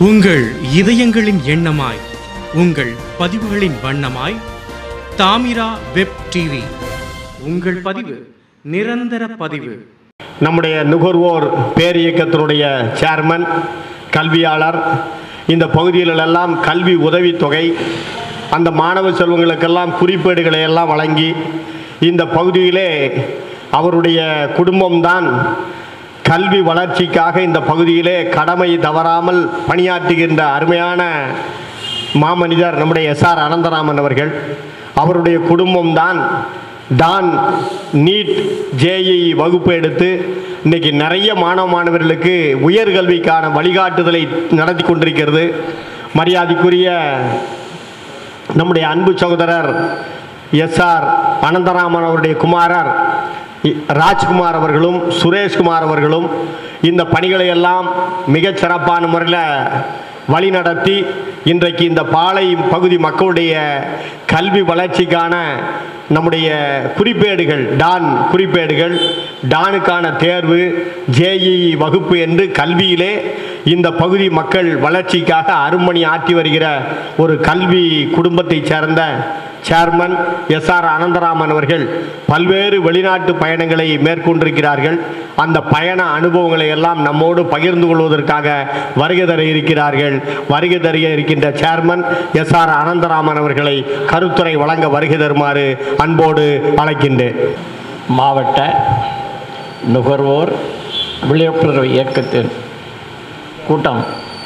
உங்கள் இதயங்களின் எண்ணமாய் உங்கள் பதிவுகளின் வண்ணமாய் தாமிரா வெப் டிவி உங்கள் பதிவு நிரந்தர பதிவு நம்முடைய நுகர்வோர் பேரியக்கத்தினுடைய சேர்மன் கல்வியாளர் இந்த பகுதிகளெல்லாம் கல்வி உதவித்தொகை அந்த மாணவ செல்வங்களுக்கெல்லாம் குறிப்பேடுகளை எல்லாம் வழங்கி இந்த பகுதியிலே அவருடைய குடும்பம்தான் கல்வி வளர்ச்சிக்காக இந்த பகுதியிலே கடமை தவறாமல் பணியாற்றுகின்ற அருமையான மாமனிதர் நம்முடைய எஸ் ஆர் அனந்தராமன் அவர்கள் அவருடைய குடும்பம்தான் டான் நீட் ஜேஇ வகுப்பு எடுத்து இன்னைக்கு நிறைய மாணவ மாணவர்களுக்கு உயர்கல்விக்கான வழிகாட்டுதலை நடத்தி கொண்டிருக்கிறது மரியாதைக்குரிய நம்முடைய அன்பு சகோதரர் எஸ் ஆர் அனந்தராமன் அவருடைய குமாரர் இ- ராஜ்குமார் அவர்களும் சுரேஷ்குமார் அவர்களும் இந்த பணிகளை எல்லாம் மிகச் சிறப்பான முறையில் வழிநடத்தி இன்றைக்கு இந்த பாலை பகுதி மக்களுடைய கல்வி வளர்ச்சிக்கான நம்முடைய குறிப்பேடுகள் டான் குறிப்பேடுகள் டானுக்கான தேர்வு ஜேஇ வகுப்பு என்று கல்வியிலே இந்த பகுதி மக்கள் வளர்ச்சிக்காக அருமணி ஆற்றி வருகிற ஒரு கல்வி குடும்பத்தைச் சேர்ந்த சேர்மன் எஸ் ஆர் அனந்தராமன் அவர்கள் பல்வேறு வெளிநாட்டு பயணங்களை மேற்கொண்டிருக்கிறார்கள் அந்த பயண அனுபவங்களை எல்லாம் நம்மோடு பகிர்ந்து கொள்வதற்காக வருகை தர இருக்கிறார்கள் வருகை தர இருக்கின்ற சேர்மன் எஸ் ஆர் அனந்தராமன் அவர்களை கருத்துரை வழங்க வருகை தருமாறு அன்போடு அழைக்கின்றேன் மாவட்ட நுகர்வோர் விழிப்புணர்வு இயக்கத்தின் கூட்டம்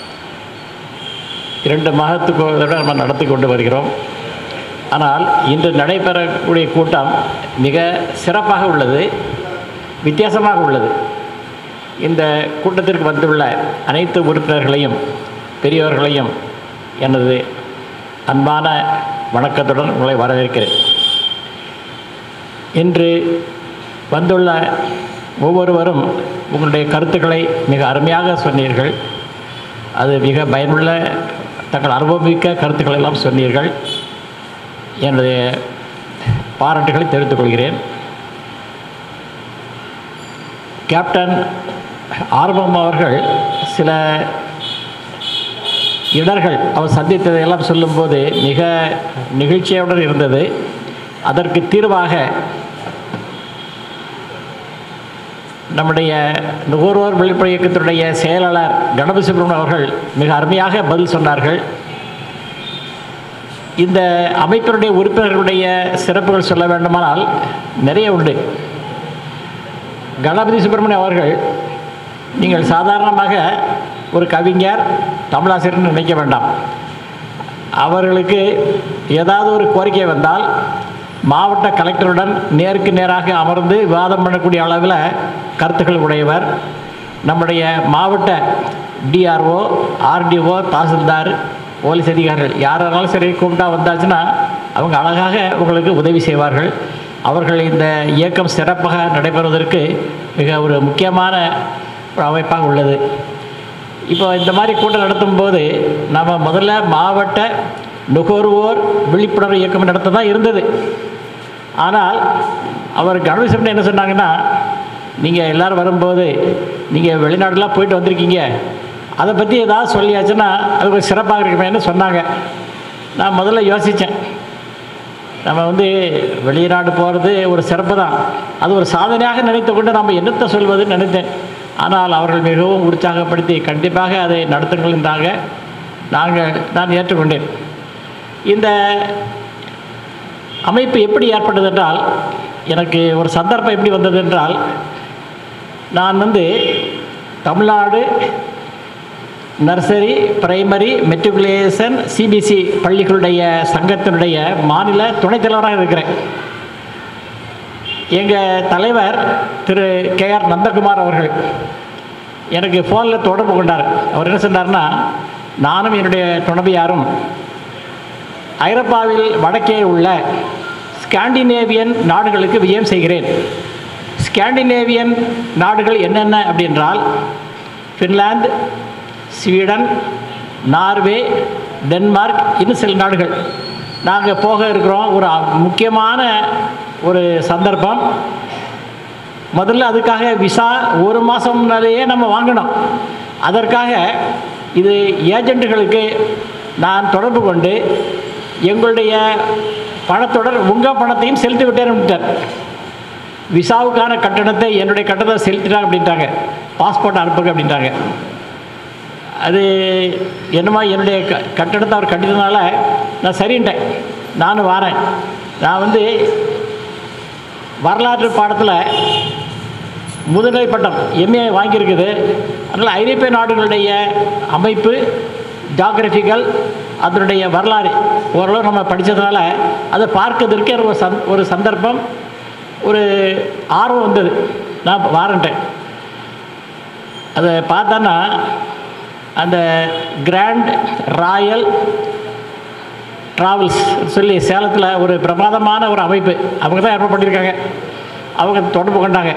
இரண்டு மாதத்துக்கு ஒரு தடவை நம்ம நடத்தி கொண்டு வருகிறோம் ஆனால் இன்று நடைபெறக்கூடிய கூட்டம் மிக சிறப்பாக உள்ளது வித்தியாசமாக உள்ளது இந்த கூட்டத்திற்கு வந்துள்ள அனைத்து உறுப்பினர்களையும் பெரியவர்களையும் எனது அன்பான வணக்கத்துடன் உங்களை வரவேற்கிறேன் இன்று வந்துள்ள ஒவ்வொருவரும் உங்களுடைய கருத்துக்களை மிக அருமையாக சொன்னீர்கள் அது மிக பயனுள்ள தங்கள் அனுபவமிக்க கருத்துக்களை எல்லாம் சொன்னீர்கள் என்னுடைய பாராட்டுகளை தெரிவித்துக் கொள்கிறேன் கேப்டன் ஆர்வம் அவர்கள் சில இடர்கள் அவர் சந்தித்ததை எல்லாம் சொல்லும்போது மிக நெகிழ்ச்சியுடன் இருந்தது அதற்கு தீர்வாக நம்முடைய நுகர்வோர் விழிப்புணர்வு இயக்கத்தினுடைய செயலாளர் கணபதி சுப்ரமணியன் அவர்கள் மிக அருமையாக பதில் சொன்னார்கள் இந்த அமைப்பினுடைய உறுப்பினர்களுடைய சிறப்புகள் சொல்ல வேண்டுமானால் நிறைய உண்டு கணபதி சுப்பிரமணியம் அவர்கள் நீங்கள் சாதாரணமாக ஒரு கவிஞர் தமிழாசிரியர்னு நினைக்க வேண்டாம் அவர்களுக்கு ஏதாவது ஒரு கோரிக்கை வந்தால் மாவட்ட கலெக்டருடன் நேருக்கு நேராக அமர்ந்து விவாதம் பண்ணக்கூடிய அளவில் கருத்துக்கள் உடையவர் நம்முடைய மாவட்ட டிஆர்ஓ ஆர்டிஓ தாசில்தார் போலீஸ் அதிகாரிகள் யாராலும் சரி கூப்பிட்டா வந்தாச்சுன்னா அவங்க அழகாக உங்களுக்கு உதவி செய்வார்கள் அவர்கள் இந்த இயக்கம் சிறப்பாக நடைபெறுவதற்கு மிக ஒரு முக்கியமான ஒரு அமைப்பாக உள்ளது இப்போ இந்த மாதிரி கூட்டம் நடத்தும் போது நம்ம முதல்ல மாவட்ட நுகர்வோர் விழிப்புணர்வு இயக்கம் நடத்த தான் இருந்தது ஆனால் அவர் கணேசன் என்ன சொன்னாங்கன்னா நீங்கள் எல்லோரும் வரும்போது நீங்கள் வெளிநாடுலாம் போயிட்டு வந்திருக்கீங்க அதை பற்றி ஏதாவது சொல்லியாச்சுன்னா அது கொஞ்சம் சிறப்பாக இருக்குமேன்னு சொன்னாங்க நான் முதல்ல யோசித்தேன் நம்ம வந்து வெளிநாடு போகிறது ஒரு சிறப்பு தான் அது ஒரு சாதனையாக நினைத்து கொண்டு நம்ம என்னத்தை சொல்வதுன்னு நினைத்தேன் ஆனால் அவர்கள் மிகவும் உற்சாகப்படுத்தி கண்டிப்பாக அதை நடத்துங்கள் என்றாங்க நாங்கள் நான் ஏற்றுக்கொண்டேன் இந்த அமைப்பு எப்படி ஏற்பட்டது என்றால் எனக்கு ஒரு சந்தர்ப்பம் எப்படி வந்தது என்றால் நான் வந்து Tamil Nadu nursery primary matriculation CBSE பள்ளிகளுடைய சங்கத்தினுடைய மாநில துணைத் தலைவராக இருக்கிறேன் எங்கள் தலைவர் திரு கே ஆர் நந்தகுமார் அவர்கள் எனக்கு ஃபோனில் தொடர்பு கொண்டார் அவர் என்ன சொன்னார்னா நானும் என்னுடைய துணைவியாரும் ஐரோப்பாவில் வடக்கே உள்ள ஸ்காண்டினேவியன் நாடுகளுக்கு விஜயம் செய்கிறேன் ஸ்காண்டினேவியன் நாடுகள் என்னென்ன அப்படின்றால் ஃபின்லாந்து ஸ்வீடன் நார்வே டென்மார்க் இன்னும் சில நாடுகள் நாங்கள் போக இருக்கிறோம் ஒரு முக்கியமான ஒரு சந்தர்ப்பம் முதல்ல அதுக்காக விசா ஒரு மாதம் முன்னாலேயே நம்ம வாங்கணும் அதற்காக இது ஏஜென்ட்டுகளுக்கு நான் தொடர்பு கொண்டு எங்களுடைய பணத்துடன் உங்கள் பணத்தையும் செலுத்தி விட்டேன் விசாவுக்கான கட்டணத்தை என்னுடைய கட்டணத்தை செலுத்திட்டாங்க அப்படின்ட்டாங்க பாஸ்போர்ட் அனுப்புங்க அப்படின்ட்டாங்க அது என்னமோ என்னுடைய க கட்டணத்தை அவர் கட்டினதுனால நான் சரின்ட்டேன் நானும் வரேன் நான் வந்து வரலாற்று பாடத்தில் முதுநிலை பட்டம் எம்ஏ வாங்கியிருக்குது அதனால் ஐரோப்பிய நாடுகளுடைய அமைப்பு ஜாகிரபிக்கல் அதனுடைய வரலாறு ஓரளவு நம்ம படித்ததுனால அதை பார்க்கறதற்கு எனக்கு ஒரு சந் ஒரு சந்தர்ப்பம் ஒரு ஆர்வம் வந்தது நான் வாரன்ட்டேன் அதை பார்த்தோன்னா அந்த கிராண்ட் ராயல் ட்ராவல்ஸ் சொல்லி சேலத்தில் ஒரு பிரமாதமான ஒரு அமைப்பு அவங்க தான் ஏற்பாடு பண்ணியிருக்காங்க அவங்க தொடர்பு கொண்டாங்க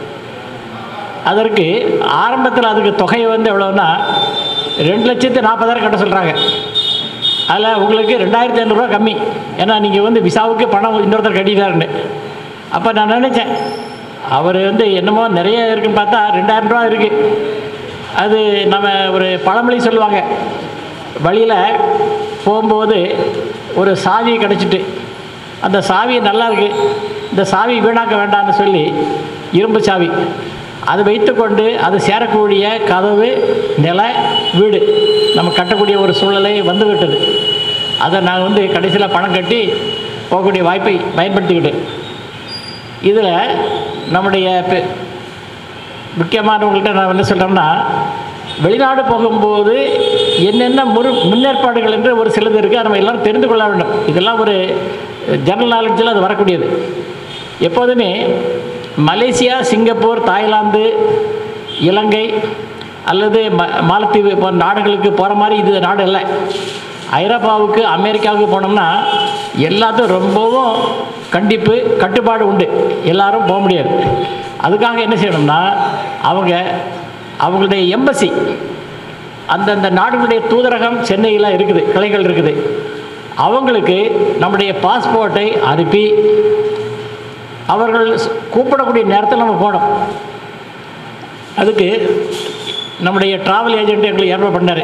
அதற்கு ஆரம்பத்தில் அதுக்கு தொகை வந்து எவ்வளோன்னா ரெண்டு லட்சத்து நாற்பதாயிரம் கட்ட சொல்கிறாங்க அதில் உங்களுக்கு ரெண்டாயிரத்தி ஐநூறுரூவா கம்மி ஏன்னா நீங்கள் வந்து விசாவுக்கு பணம் இன்னொருத்தர் கட்டிட்டாருன்னு அப்போ நான் நினச்சேன் அவர் வந்து என்னமோ நிறைய இருக்குன்னு பார்த்தா ரெண்டாயிரம் ரூபா இருக்குது அது நம்ம ஒரு பழமொழி சொல்லுவாங்க வழியில் போகும்போது ஒரு சாவி கிடச்சிட்டு அந்த சாவி நல்லா இருக்கு இந்த சாவி வீணாக்க வேண்டாம்னு சொல்லி இரும்பு சாவி அதை வைத்துக்கொண்டு அது சேரக்கூடிய கதவு நில வீடு நம்ம கட்டக்கூடிய ஒரு சூழ்நிலை வந்து விட்டது அதை நான் வந்து கடைசியில் பணம் கட்டி போகக்கூடிய வாய்ப்பை பயன்படுத்திக்கிட்டேன் இதில் நம்முடைய பெ- முக்கியமானவங்கள்ட்ட நான் என்ன சொல்கிறேன்னா வெளிநாடு போகும்போது என்னென்ன முரு முன்னேற்பாடுகள் என்று ஒரு சிலது இருக்குது நம்ம எல்லாரும் தெரிந்து கொள்ள வேண்டும் இதெல்லாம் ஒரு ஜெனரல் நாலேஜில் அது வரக்கூடியது எப்போதுமே மலேசியா சிங்கப்பூர் தாய்லாந்து இலங்கை அல்லது ம மாலத்தீவு போன்ற நாடுகளுக்கு போகிற மாதிரி இது நாடு இல்லை ஐரோப்பாவுக்கு அமெரிக்காவுக்கு போனோம்னா எல்லாத்தையும் ரொம்பவும் கண்டிப்பு கட்டுப்பாடு உண்டு எல்லாரும் போக முடியாது அதுக்காக என்ன செய்யணும்னா அவங்க அவங்களுடைய எம்பசி அந்தந்த நாடுகளுடைய தூதரகம் சென்னையில் இருக்குது கிளைகள் இருக்குது அவங்களுக்கு நம்முடைய பாஸ்போர்ட்டை அனுப்பி அவர்கள் ஸ்- கூப்பிடக்கூடிய நேரத்தில் நம்ம போகணும் அதுக்கு நம்முடைய ட்ராவல் ஏஜென்ட் எங்களுக்கு ஏற்பாடு பண்ணார்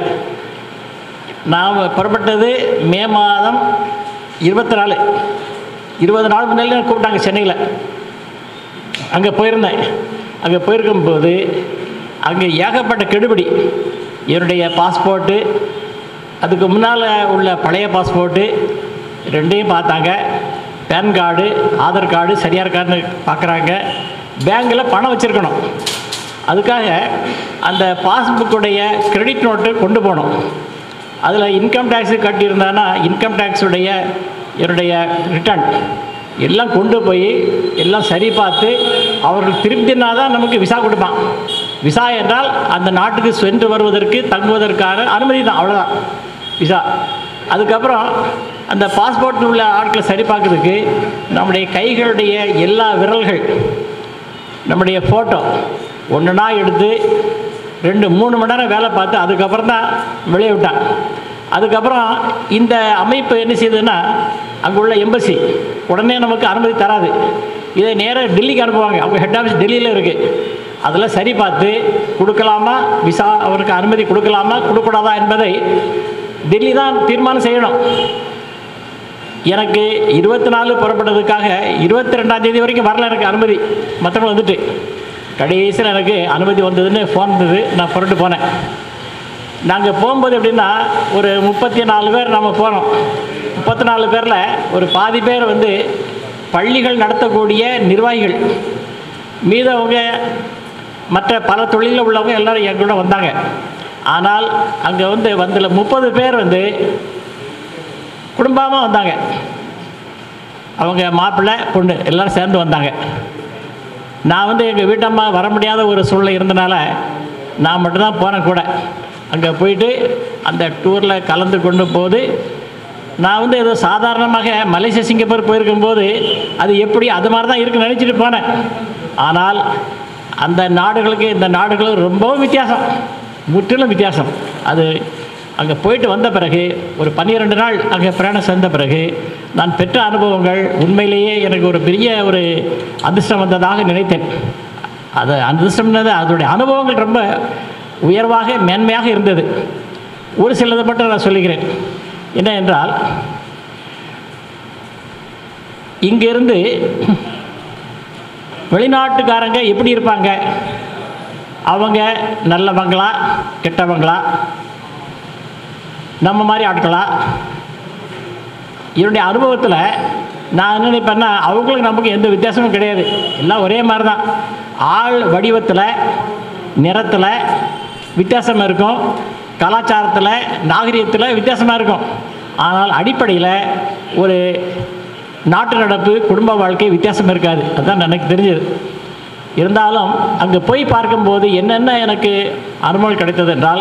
நாம் புறப்பட்டது மே மாதம் இருபத்தி நாலு இருபது நாள் முன்னாடி கூப்பிட்டாங்க சென்னையில் அங்கே போயிருந்தேன் அங்கே போயிருக்கும்போது அங்கே ஏகப்பட்ட கெடுபிடி என்னுடைய பாஸ்போர்ட்டு அதுக்கு முன்னால் உள்ள பழைய பாஸ்போர்ட்டு ரெண்டையும் பார்த்தாங்க பேன் கார்டு ஆதார் கார்டு சரியாக இருக்கான்னு பார்க்குறாங்க பேங்கில் பணம் வச்சுருக்கணும் அதுக்காக அந்த பாஸ்புக்குடைய கிரெடிட் நோட்டு கொண்டு போகணும் அதில் இன்கம் டேக்ஸு கட்டியிருந்தானா இன்கம் டேக்ஸுடைய என்னுடைய ரிட்டர்ன் எல்லாம் கொண்டு போய் எல்லாம் சரி பார்த்து அவர்கள் திருப்தினா தான் நமக்கு விசா கொடுப்பான் விசா என்றால் அந்த நாட்டுக்கு சென்று வருவதற்கு தங்குவதற்கான அனுமதி தான் அவ்வளோதான் விசா அதுக்கப்புறம் அந்த பாஸ்போர்ட் உள்ள ஆட்களை சரி பார்க்கறதுக்கு நம்முடைய கைகளுடைய எல்லா விரல்கள் நம்முடைய ஃபோட்டோ ஒன்றுனா எடுத்து ரெண்டு மூணு மணி நேரம் வேலை பார்த்து அதுக்கப்புறம் தான் வெளியே விட்டான் அதுக்கப்புறம் இந்த அமைப்பு என்ன செய்யுதுன்னா அங்கே உள்ள எம்பசி உடனே நமக்கு அனுமதி தராது இதை நேராக டெல்லிக்கு அனுப்புவாங்க அவங்க ஹெட் ஆஃபீஸ் டெல்லியில் இருக்குது அதில் சரி பார்த்து கொடுக்கலாமா விசா அவருக்கு அனுமதி கொடுக்கலாமா கொடுக்கூடாதா என்பதை டெல்லி தான் தீர்மானம் செய்யணும் எனக்கு இருபத்தி நாலு புறப்பட்டதுக்காக இருபத்தி ரெண்டாம் தேதி வரைக்கும் வரல எனக்கு அனுமதி மற்றவங்க வந்துட்டு கடைசியில் எனக்கு அனுமதி வந்ததுன்னு ஃபோன் வந்தது நான் புறட்டு போனேன் நாங்கள் போகும்போது எப்படின்னா ஒரு முப்பத்தி நாலு பேர் நம்ம போனோம் முப்பத்தி நாலு பேரில் ஒரு பாதி பேர் வந்து பள்ளிகள் நடத்தக்கூடிய நிர்வாகிகள் மீதவங்க மற்ற பல தொழிலில் உள்ளவங்க எல்லாரும் என் கூட வந்தாங்க ஆனால் அங்கே வந்து வந்தல முப்பது பேர் வந்து குடும்பமாக வந்தாங்க அவங்க மாப்பிள்ளை பொண்ணு எல்லாரும் சேர்ந்து வந்தாங்க நான் வந்து எங்கள் வீட்டம்மா வர முடியாத ஒரு சூழ்நிலை இருந்தனால நான் மட்டும்தான் போனேன் கூட அங்கே போயிட்டு அந்த டூரில் கலந்து கொண்டு போது நான் வந்து ஏதோ சாதாரணமாக மலேசியா சிங்கப்பூர் போயிருக்கும்போது அது எப்படி அது மாதிரி தான் இருக்குன்னு நினச்சிட்டு போனேன் ஆனால் அந்த நாடுகளுக்கு இந்த நாடுகளும் ரொம்பவும் வித்தியாசம் முற்றிலும் வித்தியாசம் அது அங்கே போயிட்டு வந்த பிறகு ஒரு பன்னிரெண்டு நாள் அங்கே பிரயாணம் சென்ற பிறகு நான் பெற்ற அனுபவங்கள் உண்மையிலேயே எனக்கு ஒரு பெரிய ஒரு அதிர்ஷ்டம் வந்ததாக நினைத்தேன் அது அதிர்ஷ்டம்னது அதனுடைய அனுபவங்கள் ரொம்ப உயர்வாக மேன்மையாக இருந்தது ஒரு சிலதை மட்டும் நான் சொல்லுகிறேன் என்ன என்றால் இங்கிருந்து வெளிநாட்டுக்காரங்க எப்படி இருப்பாங்க அவங்க நல்லவங்களா கெட்டவங்களா நம்ம மாதிரி ஆட்களா என்னுடைய அனுபவத்தில் நான் என்ன நினைப்பேன்னா அவங்களுக்கு நமக்கு எந்த வித்தியாசமும் கிடையாது எல்லாம் ஒரே மாதிரி தான் ஆள் வடிவத்தில் நிறத்தில் வித்தியாசம் இருக்கும் கலாச்சாரத்தில் நாகரிகத்தில் வித்தியாசமாக இருக்கும் ஆனால் அடிப்படையில் ஒரு நாட்டு நடப்பு குடும்ப வாழ்க்கை வித்தியாசம் இருக்காது அதுதான் எனக்கு தெரிஞ்சது இருந்தாலும் அங்கே போய் பார்க்கும்போது என்னென்ன எனக்கு அனுபவம் கிடைத்தது என்றால்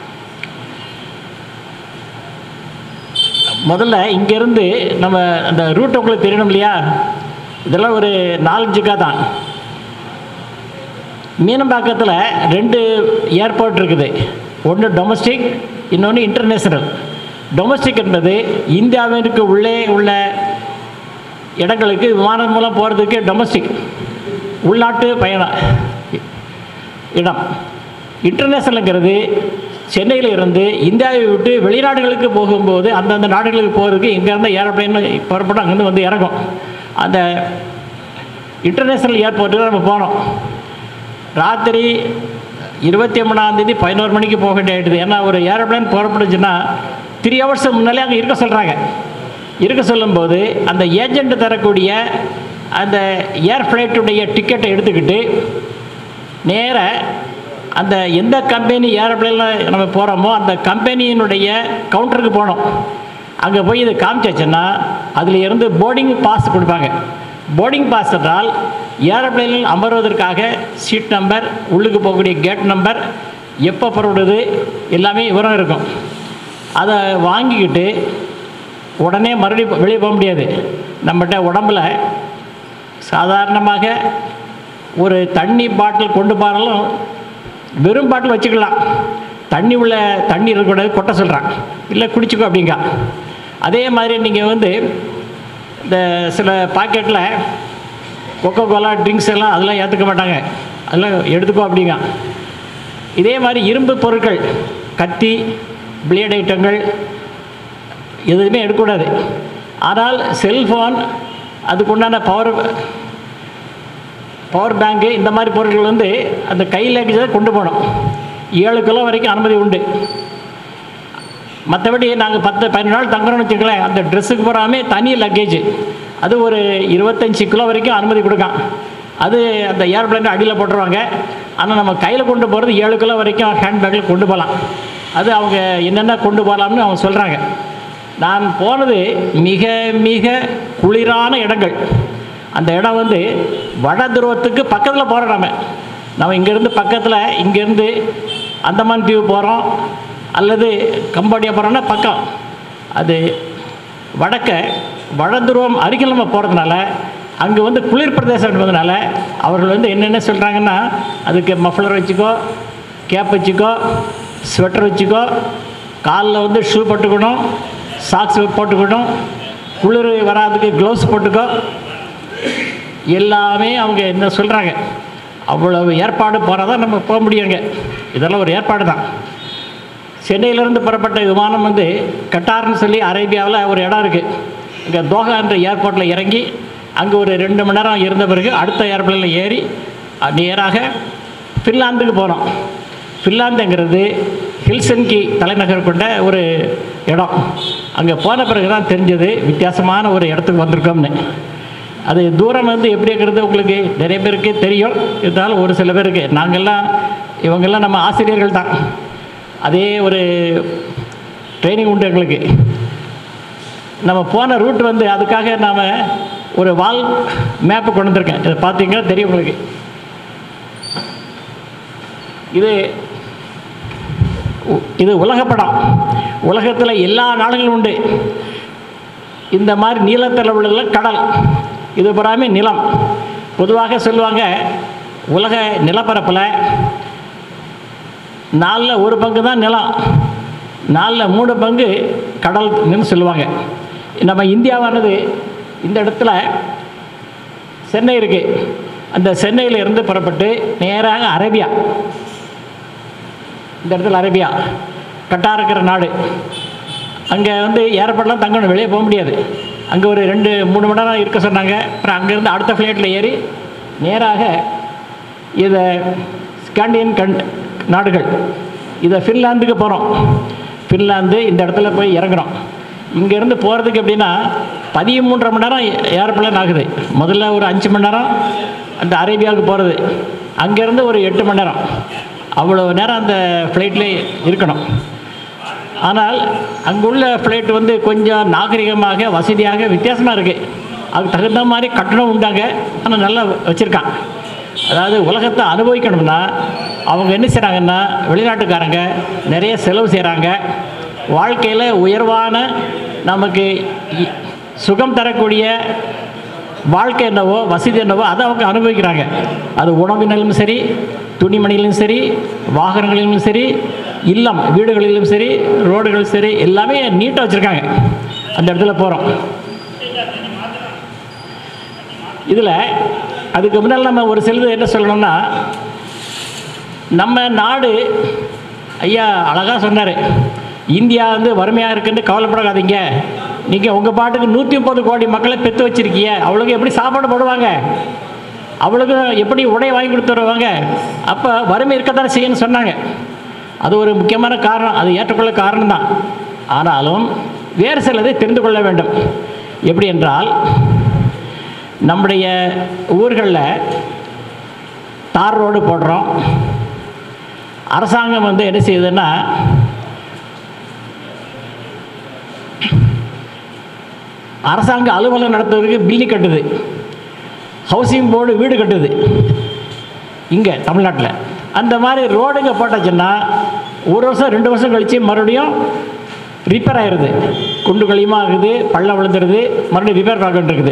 முதல்ல இங்கேருந்து நம்ம அந்த ரூட் உங்களுக்கு தெரியணும் இல்லையா இதெல்லாம் ஒரு நாலஞ்சுக்கா தான் மீனம்பாக்கத்தில் ரெண்டு ஏர்போர்ட் இருக்குது ஒன்று டொமஸ்டிக் இன்னொன்று இன்டர்நேஷனல் டொமஸ்டிக் என்பது இந்தியாவிற்கு உள்ளே உள்ள இடங்களுக்கு விமானம் மூலம் போகிறதுக்கு டொமஸ்டிக் உள்நாட்டு பயணம் இடம் இன்டர்நேஷனலுங்கிறது சென்னையில் இருந்து இந்தியாவை விட்டு வெளிநாடுகளுக்கு போகும்போது அந்தந்த நாடுகளுக்கு போகிறதுக்கு இங்கேருந்து ஏரோப்ளைன் புறப்பட்டு அங்கேருந்து வந்து இறங்கும் அந்த இன்டர்நேஷ்னல் ஏர்போர்ட்டுக்கு நம்ம போனோம் ராத்திரி இருபத்தி மூணாந்தேதி பதினோரு மணிக்கு போக வேண்டியது ஏன்னா ஒரு ஏரோப்ளைன் புறப்படுச்சுன்னா த்ரீ ஹவர்ஸ் முன்னாலே அங்கே இருக்க சொல்கிறாங்க இருக்க சொல்லும்போது அந்த ஏஜெண்ட் தரக்கூடிய அந்த ஏர் ஃப்ளைட்டுடைய டிக்கெட்டை எடுத்துக்கிட்டு நேர அந்த எந்த கம்பெனி ஏரோப்ளைனில் நம்ம போகிறோமோ அந்த கம்பெனியினுடைய கவுண்டருக்கு போனோம் அங்கே போய் இதை காமிச்சாச்சுன்னா அதில் இருந்து போர்டிங் பாஸ் கொடுப்பாங்க போர்டிங் பாஸ் என்றால் ஏரோப்ளைனில் அமர்வதற்காக சீட் நம்பர் உள்ளுக்கு போகக்கூடிய கேட் நம்பர் எப்போ புறப்படுது எல்லாமே விவரம் இருக்கும் அதை வாங்கிக்கிட்டு உடனே மறுபடியும் வெளியே போக முடியாது நம்மகிட்ட உடம்புல சாதாரணமாக ஒரு தண்ணி பாட்டில் கொண்டு போனாலும் வெறும் பாட்டில் வச்சுக்கலாம் தண்ணி உள்ள தண்ணி இருக்கக்கூடாது கொட்ட சொல்கிறான் இல்லை குடிச்சுக்கோ அப்படிங்க அதே மாதிரி நீங்கள் வந்து இந்த சில பாக்கெட்டில் கொக்கோ கோலா ட்ரிங்க்ஸ் எல்லாம் அதெல்லாம் ஏற்றுக்க மாட்டாங்க அதெல்லாம் எடுத்துக்கோ அப்படிங்க இதே மாதிரி இரும்பு பொருட்கள் கத்தி பிளேட் ஐட்டங்கள் எதுவுமே எடுக்கக்கூடாது ஆனால் செல்ஃபோன் அதுக்குண்டான பவர் பவர் பேங்க்கு இந்த மாதிரி பொருட்கள் வந்து அந்த கை லக்கேஜை கொண்டு போனோம் ஏழு கிலோ வரைக்கும் அனுமதி உண்டு மற்றபடி நாங்கள் பத்து பதினஞ்சு நாள் தங்குறோம்னு வச்சுக்கலேன் அந்த ட்ரெஸ்ஸுக்கு போகாமே தனி லக்கேஜ் அது ஒரு இருபத்தஞ்சி கிலோ வரைக்கும் அனுமதி கொடுக்கான் அது அந்த ஏர்பிளைன் அடியில் போட்டுருவாங்க ஆனால் நம்ம கையில் கொண்டு போகிறது ஏழு கிலோ வரைக்கும் ஹேண்ட்பேக்கில் கொண்டு போகலாம் அது அவங்க என்னென்ன கொண்டு போகலாம்னு அவங்க சொல்கிறாங்க நான் போனது மிக மிக குளிரான இடங்கள் அந்த இடம் வந்து வட துருவத்துக்கு பக்கத்தில் போகிறோம் நம்ம நம்ம இங்கேருந்து பக்கத்தில் இங்கேருந்து அந்தமான் தீவு போகிறோம் அல்லது கம்போடியா போகிறோன்னா பக்கம் அது வடக்க வட துருவம் அருகில் நம்ம போகிறதுனால அங்கே வந்து குளிர் பிரதேசம் என்பதனால அவர்கள் வந்து என்னென்ன சொல்கிறாங்கன்னா அதுக்கு மஃப்ளர் வச்சுக்கோ கேப் வச்சுக்கோ ஸ்வெட்டர் வச்சுக்கோ காலில் வந்து ஷூ போட்டுக்கணும் சாக்ஸ் போட்டுக்கணும் குளிர் வராதுக்கு க்ளவுஸ் போட்டுக்கோ எல்லாமே அவங்க என்ன சொல்கிறாங்க அவ்வளவு ஏற்பாடு போகிறதா நம்ம போக முடியுங்க இதெல்லாம் ஒரு ஏற்பாடு தான் சென்னையிலேருந்து புறப்பட்ட விமானம் வந்து கட்டார்னு சொல்லி அரேபியாவில் ஒரு இடம் இருக்குது இங்கே தோஹா என்ற ஏர்போர்ட்டில் இறங்கி அங்கே ஒரு ரெண்டு மணி நேரம் இருந்த பிறகு அடுத்த ஏர்பிளைனில் ஏறி அஹ், நேராக ஃபின்லாந்துக்கு போனோம் ஃபின்லாந்துங்கிறது ஹில்சன்கி தலைநகர் கொண்ட ஒரு இடம் அங்கே போன பிறகு தான் தெரிஞ்சது வித்தியாசமான ஒரு இடத்துக்கு வந்திருக்கோம்னு அது தூரம் வந்து எப்படி இருக்கிறது உங்களுக்கு நிறைய பேருக்கு தெரியும் இருந்தாலும் ஒரு சில பேருக்கு நாங்கள்லாம் இவங்கெல்லாம் நம்ம ஆசிரியர்கள் தான் அதே ஒரு ட்ரைனிங் உண்டு எங்களுக்கு நம்ம போன ரூட் வந்து அதுக்காக நாம் ஒரு வால் மேப்பு கொண்டு வந்திருக்கேன் இதை பார்த்தீங்கன்னா தெரியும் உங்களுக்கு இது உ- இது உலகப்படம் உலகத்தில் எல்லா நாடுகளும் உண்டு இந்த மாதிரி நீளத்தில் உள்ள கடல் இது பூராமே நிலம் பொதுவாக சொல்லுவாங்க உலக நிலப்பரப்பில் நாலில் ஒரு பங்கு தான் நிலம் நாலில் மூணு பங்கு கடல்னு சொல்லுவாங்க நம்ம இந்தியாவானது இந்த இடத்துல சென்னை இருக்குது அந்த சென்னையில் இருந்து புறப்பட்டு நேராக அரேபியா இந்த இடத்துல அரேபியா கட்டாக இருக்கிற நாடு அங்கே வந்து ஏர்போர்ட்லாம் தங்கணும் வெளியே போக முடியாது அங்கே ஒரு ரெண்டு மூணு மணி நேரம் இருக்க சொன்னாங்க அப்புறம் அங்கேருந்து அடுத்த ஃப்ளைட்டில் ஏறி நேராக இதை ஸ்காண்டியன் கண் நாடுகள் இதை ஃபின்லாந்துக்கு போகிறோம் ஃபின்லாந்து இந்த இடத்துல போய் இறங்குறோம் இங்கேருந்து போகிறதுக்கு எப்படின்னா பதிமூன்றரை மணி நேரம் ஏர்பிளேன் ஆகுது முதல்ல ஒரு அஞ்சு மணி நேரம் அந்த அரேபியாவுக்கு போகிறது அங்கேருந்து ஒரு எட்டு மணி நேரம் அவ்வளோ நேரம் அந்த ஃப்ளைட்டில் இருக்கணும் ஆனால் அங்குள்ள ஃப்ளைட் வந்து கொஞ்சம் நாகரிகமாக வசதியாக வித்தியாசமாக இருக்குது அதுக்கு தகுந்த மாதிரி கட்டணம் உண்டாங்க ஆனால் நல்லா வச்சுருக்கான் அதாவது உலகத்தை அனுபவிக்கணும்னா அவங்க என்ன செய்கிறாங்கன்னா வெளிநாட்டுக்காரங்க நிறைய செலவு செய்கிறாங்க வாழ்க்கையில் உயர்வான நமக்கு இ- சுகம் தரக்கூடிய வாழ்க்கை என்னவோ வசதி என்னவோ அதை அவங்க அனுபவிக்கிறாங்க அது உணவினாலும் சரி துணிமணியிலும் சரி வாகனங்களிலும் சரி இல்லம் வீடுகளிலும் சரி ரோடுகள் சரி எல்லாமே நீட்டாக வச்சுருக்காங்க அந்த இடத்துல போகிறோம் இதில் அதுக்கு முன்னால் நம்ம ஒரு சிலது என்ன சொல்லணும்னா நம்ம நாடு ஐயா அழகாக சொன்னார் இந்தியா வந்து வறுமையாக இருக்குன்னு கவலைப்படாதீங்க நீங்கள் உங்கள் பாட்டுக்கு நூற்றி முப்பது கோடி மக்களை பெற்று வச்சிருக்கீங்க அவளுக்கு எப்படி சாப்பாடு போடுவாங்க அவளுக்கு எப்படி உடை வாங்கி கொடுத்து வருவாங்க அப்போ வறுமை இருக்கத்தானே செய்யணும்னு சொன்னாங்க அது ஒரு முக்கியமான காரணம் அது ஏற்றுக்கொள்ள காரணம் தான் ஆனாலும் வேறு சிலதை தெரிந்து கொள்ள வேண்டும் எப்படி என்றால் நம்முடைய ஊர்களில் தார் ரோடு போடுறோம் அரசாங்கம் வந்து என்ன செய்யுதுன்னா அரசாங்க அலுவலகம் நடத்துறதுக்கு பில்டிங் கட்டுது ஹவுசிங் போர்டு வீடு கட்டுது இங்கே தமிழ்நாட்டில் அந்த மாதிரி ரோடுங்க போட்டாச்சுன்னா ஒரு வருஷம் ரெண்டு வருஷம் கழித்து மறுபடியும் ரிப்பேர் ஆயிடுது குண்டு களியுமா ஆகுது பள்ளம் விழுந்துருது மறுபடியும் ரிப்பேர் பார்க்க இருக்குது